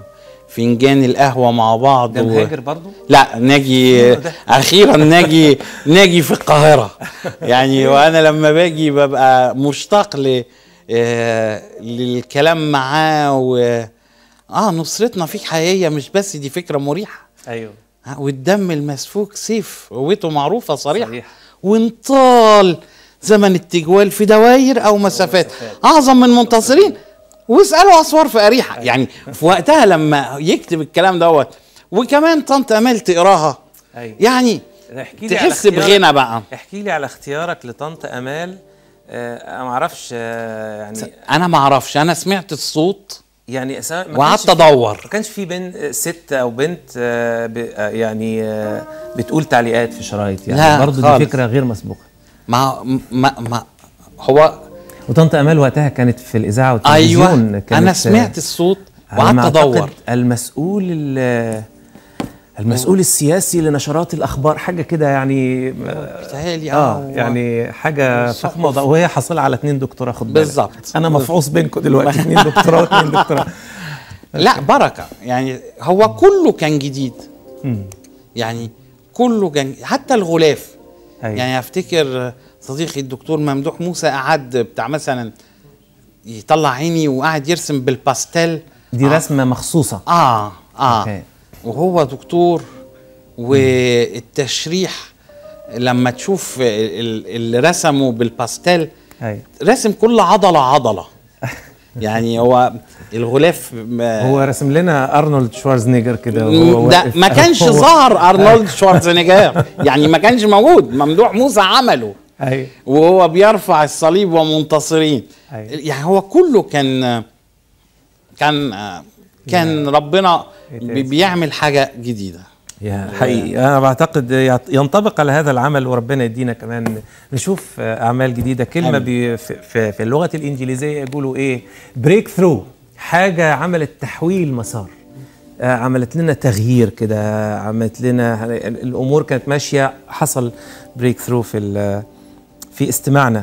فنجان القهوه مع بعض
ده
و-
مهاجر برضو
لا ناجي
ده.
اخيرا ناجي ناجي في القاهره يعني وانا لما باجي ببقى مشتاق ل آه، للكلام معاه و اه نصرتنا فيك حقيقيه مش بس دي فكره مريحه
ايوه
ها، والدم المسفوك سيف قوته معروفه صريحه
صحيح.
وانطال زمن التجوال في دواير او مسافات اعظم من منتصرين واسالوا اسوار في اريحه يعني في وقتها لما يكتب الكلام دوت وكمان طنط امال تقراها
ايوه
يعني
احكي لي على
تحس
اختيارك-
بغنى بقى
احكي لي على اختيارك لطنط امال آه انا ما اعرفش آه يعني
انا ما اعرفش انا سمعت الصوت
يعني أسا- ما
وقعدت
كانش في-
ادور
ما كانش في بنت ست او بنت آه ب- آه، يعني آه بتقول تعليقات في شرايط يعني
لا
برضه
خالص.
دي فكره غير مسبوقه
ما ما ما هو
وطنط امال وقتها كانت في الاذاعه والتلفزيون
ايوه
كانت
انا سمعت الصوت
على ما
وقعدت
أعتقد
ادور
المسؤول ال- المسؤول السياسي لنشرات الاخبار حاجه كده يعني
بتهيألي
اه يعني حاجه فخمه وض- وهي حاصله على اتنين دكتوراه خد بالك
بالظبط.
انا مفعوص بينكم دلوقتي اتنين دكتوراه واتنين دكتوراه
لا بركه يعني هو كله كان جديد يعني كله كان حتى الغلاف
أيوة.
يعني افتكر صديقي الدكتور ممدوح موسى قعد بتاع مثلا يطلع عيني وقعد يرسم بالباستيل
دي رسمه مخصوصه
اه اه
أوكي.
وهو دكتور والتشريح لما تشوف ال- اللي رسمه بالباستيل
ايوه
رسم كل عضله عضله يعني هو الغلاف ما-
هو رسم لنا ارنولد شوارزنيجر كده وهو
ده
واقف.
ما كانش
هو-
ظهر ارنولد شوارزنيجر يعني ما كانش موجود ممدوح موسى عمله
ايوه
وهو بيرفع الصليب ومنتصرين
أيوة.
يعني هو كله كان كان كان ربنا بي- بيعمل حاجه جديده
يا حقيقي انا بعتقد يعت- ينطبق على هذا العمل وربنا يدينا كمان نشوف آه، اعمال جديده كلمه
آمين.
بي في, في, في اللغه الانجليزيه يقولوا ايه بريك ثرو حاجه عملت تحويل مسار آه، عملت لنا تغيير كده عملت لنا الامور كانت ماشيه حصل بريك ثرو في ال- في استماعنا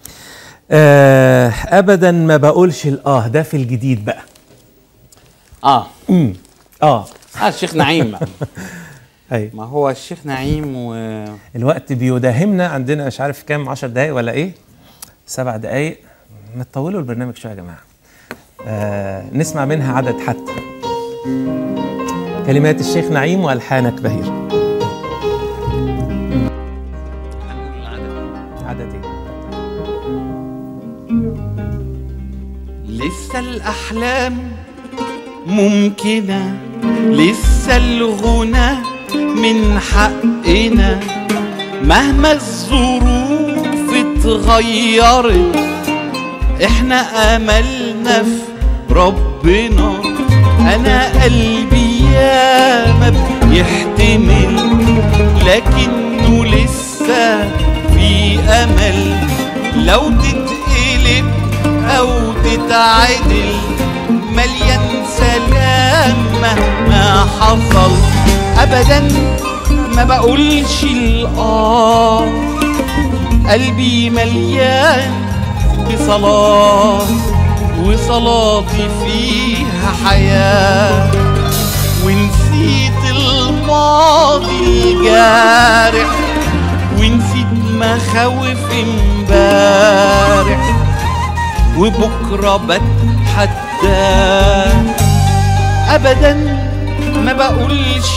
آه ابدا ما بقولش الاه ده في الجديد بقى
اه
اه
اه الشيخ نعيم بقى.
ايوه
ما هو الشيخ نعيم و
الوقت بيداهمنا عندنا مش عارف كام 10 دقايق ولا ايه سبع دقايق ما تطولوا البرنامج شويه يا جماعه آه نسمع منها عدد حتى كلمات الشيخ نعيم والحانك بهير عدد ايه
لسه الأحلام ممكنة لسه الغنى من حقنا مهما الظروف اتغيرت احنا املنا في ربنا انا قلبي ياما بيحتمل لكنه لسه في امل لو تتقلب او تتعدل مليان سلام مهما حصل ابدا ما بقولش الاه قلبي مليان بصلاة وصلاتي فيها حياة ونسيت الماضي الجارح ونسيت مخاوف امبارح وبكرة بتحدى أبدا ما بقولش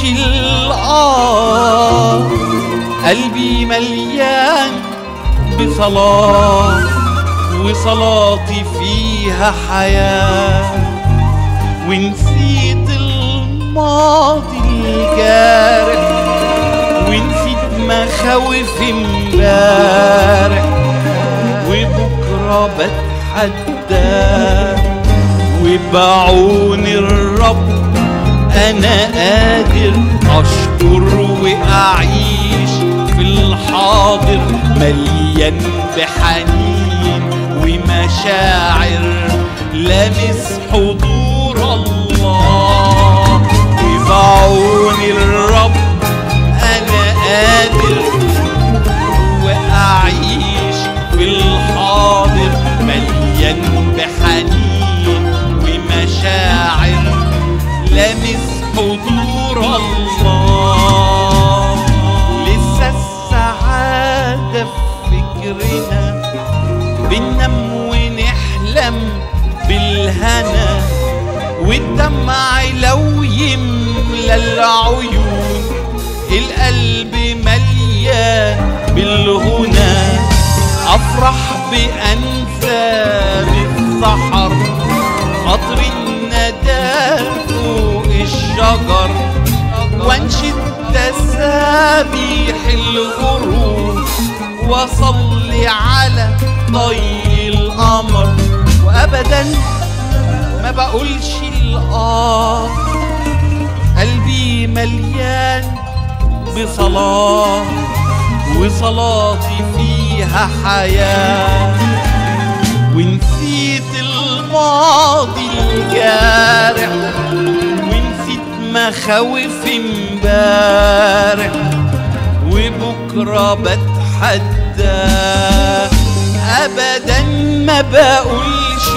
الآه قلبي مليان بصلاة وصلاتي فيها حياة ونسيت الماضي الجارح ونسيت مخاوف امبارح وبكرة بتحدى وبعون الرب انا قادر اشكر واعيش في الحاضر مليان بحنين ومشاعر لامس حضور الله وبعون الرب انا قادر واعيش في الحاضر مليان بحنين ومشاعر لامس لامس حضور الله لسه السعادة في فكرنا بننام ونحلم بالهنا والدمع لو يملى العيون القلب مليان بالهنا افرح بانسام السحر قطر الندى فوق الشجر وانشد تسابيح الغروب وصلي على ضي القمر وابدا ما بقولش الاه قلبي مليان بصلاة وصلاتي فيها حياة ونسيت الماضي الجارح ونسيت مخاوف امبارح وبكرة بتحدى أبدا ما بقولش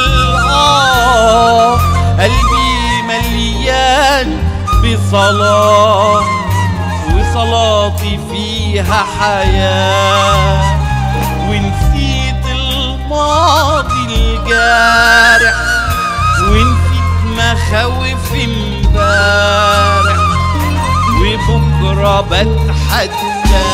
الآه قلبي مليان بصلاة وصلاتي فيها حياة ونسيت الماضي الجارح ونسيت مخاوف امبارح وبكرة بتحدى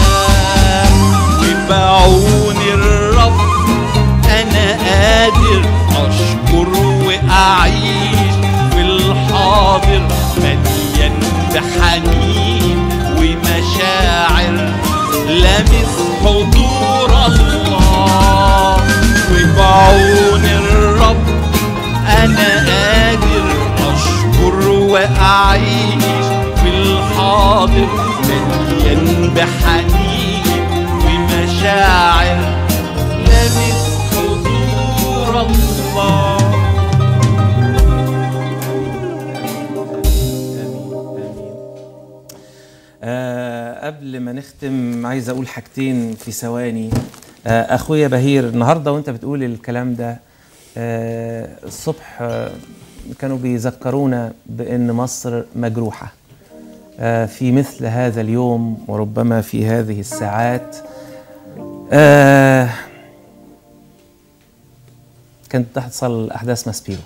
وبعون الرب أنا قادر أشكر وأعيش في الحاضر مليان بحنين ومشاعر لامس حضور الله وبعون الرب أنا قادر أشكر وأعيش في الحاضر مليان بحنين ومشاعر لامس حضور الله
آه قبل ما نختم عايز اقول حاجتين في ثواني آه اخويا بهير النهارده وانت بتقول الكلام ده آه الصبح آه كانوا بيذكرونا بان مصر مجروحه آه في مثل هذا اليوم وربما في هذه الساعات آه كانت تحصل احداث ماسبيرو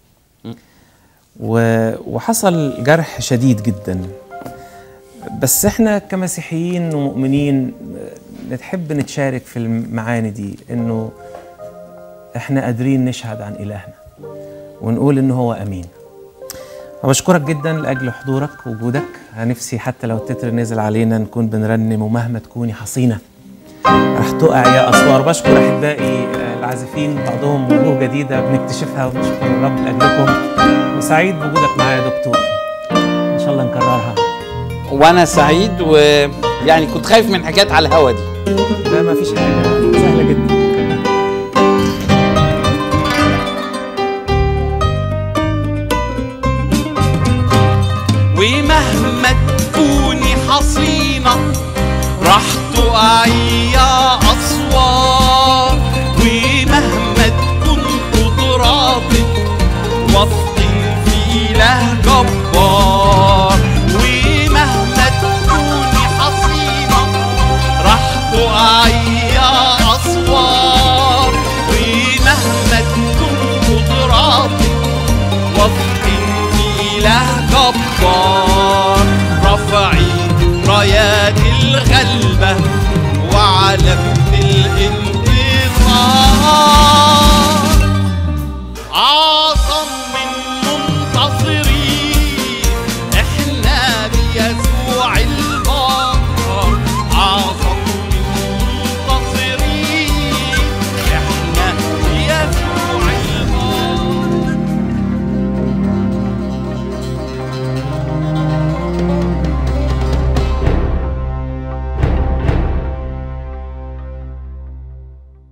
و- وحصل جرح شديد جدا بس احنا كمسيحيين ومؤمنين نتحب نتشارك في المعاني دي انه احنا قادرين نشهد عن الهنا ونقول انه هو امين بشكرك جدا لاجل حضورك ووجودك نفسي حتى لو التتر نزل علينا نكون بنرنم ومهما تكوني حصينه راح تقع يا اسوار بشكر احبائي العازفين بعضهم وجوه جديده بنكتشفها ونشكر الرب لاجلكم وسعيد بوجودك معايا يا دكتور ان شاء الله نكررها
وانا سعيد ويعني كنت خايف من حكايات على الهوا دي
لا ما فيش حاجه سهله جدا
ومهما تكوني حصينة راح تقعي يا أسوار ومهما تكون قدراتك وفي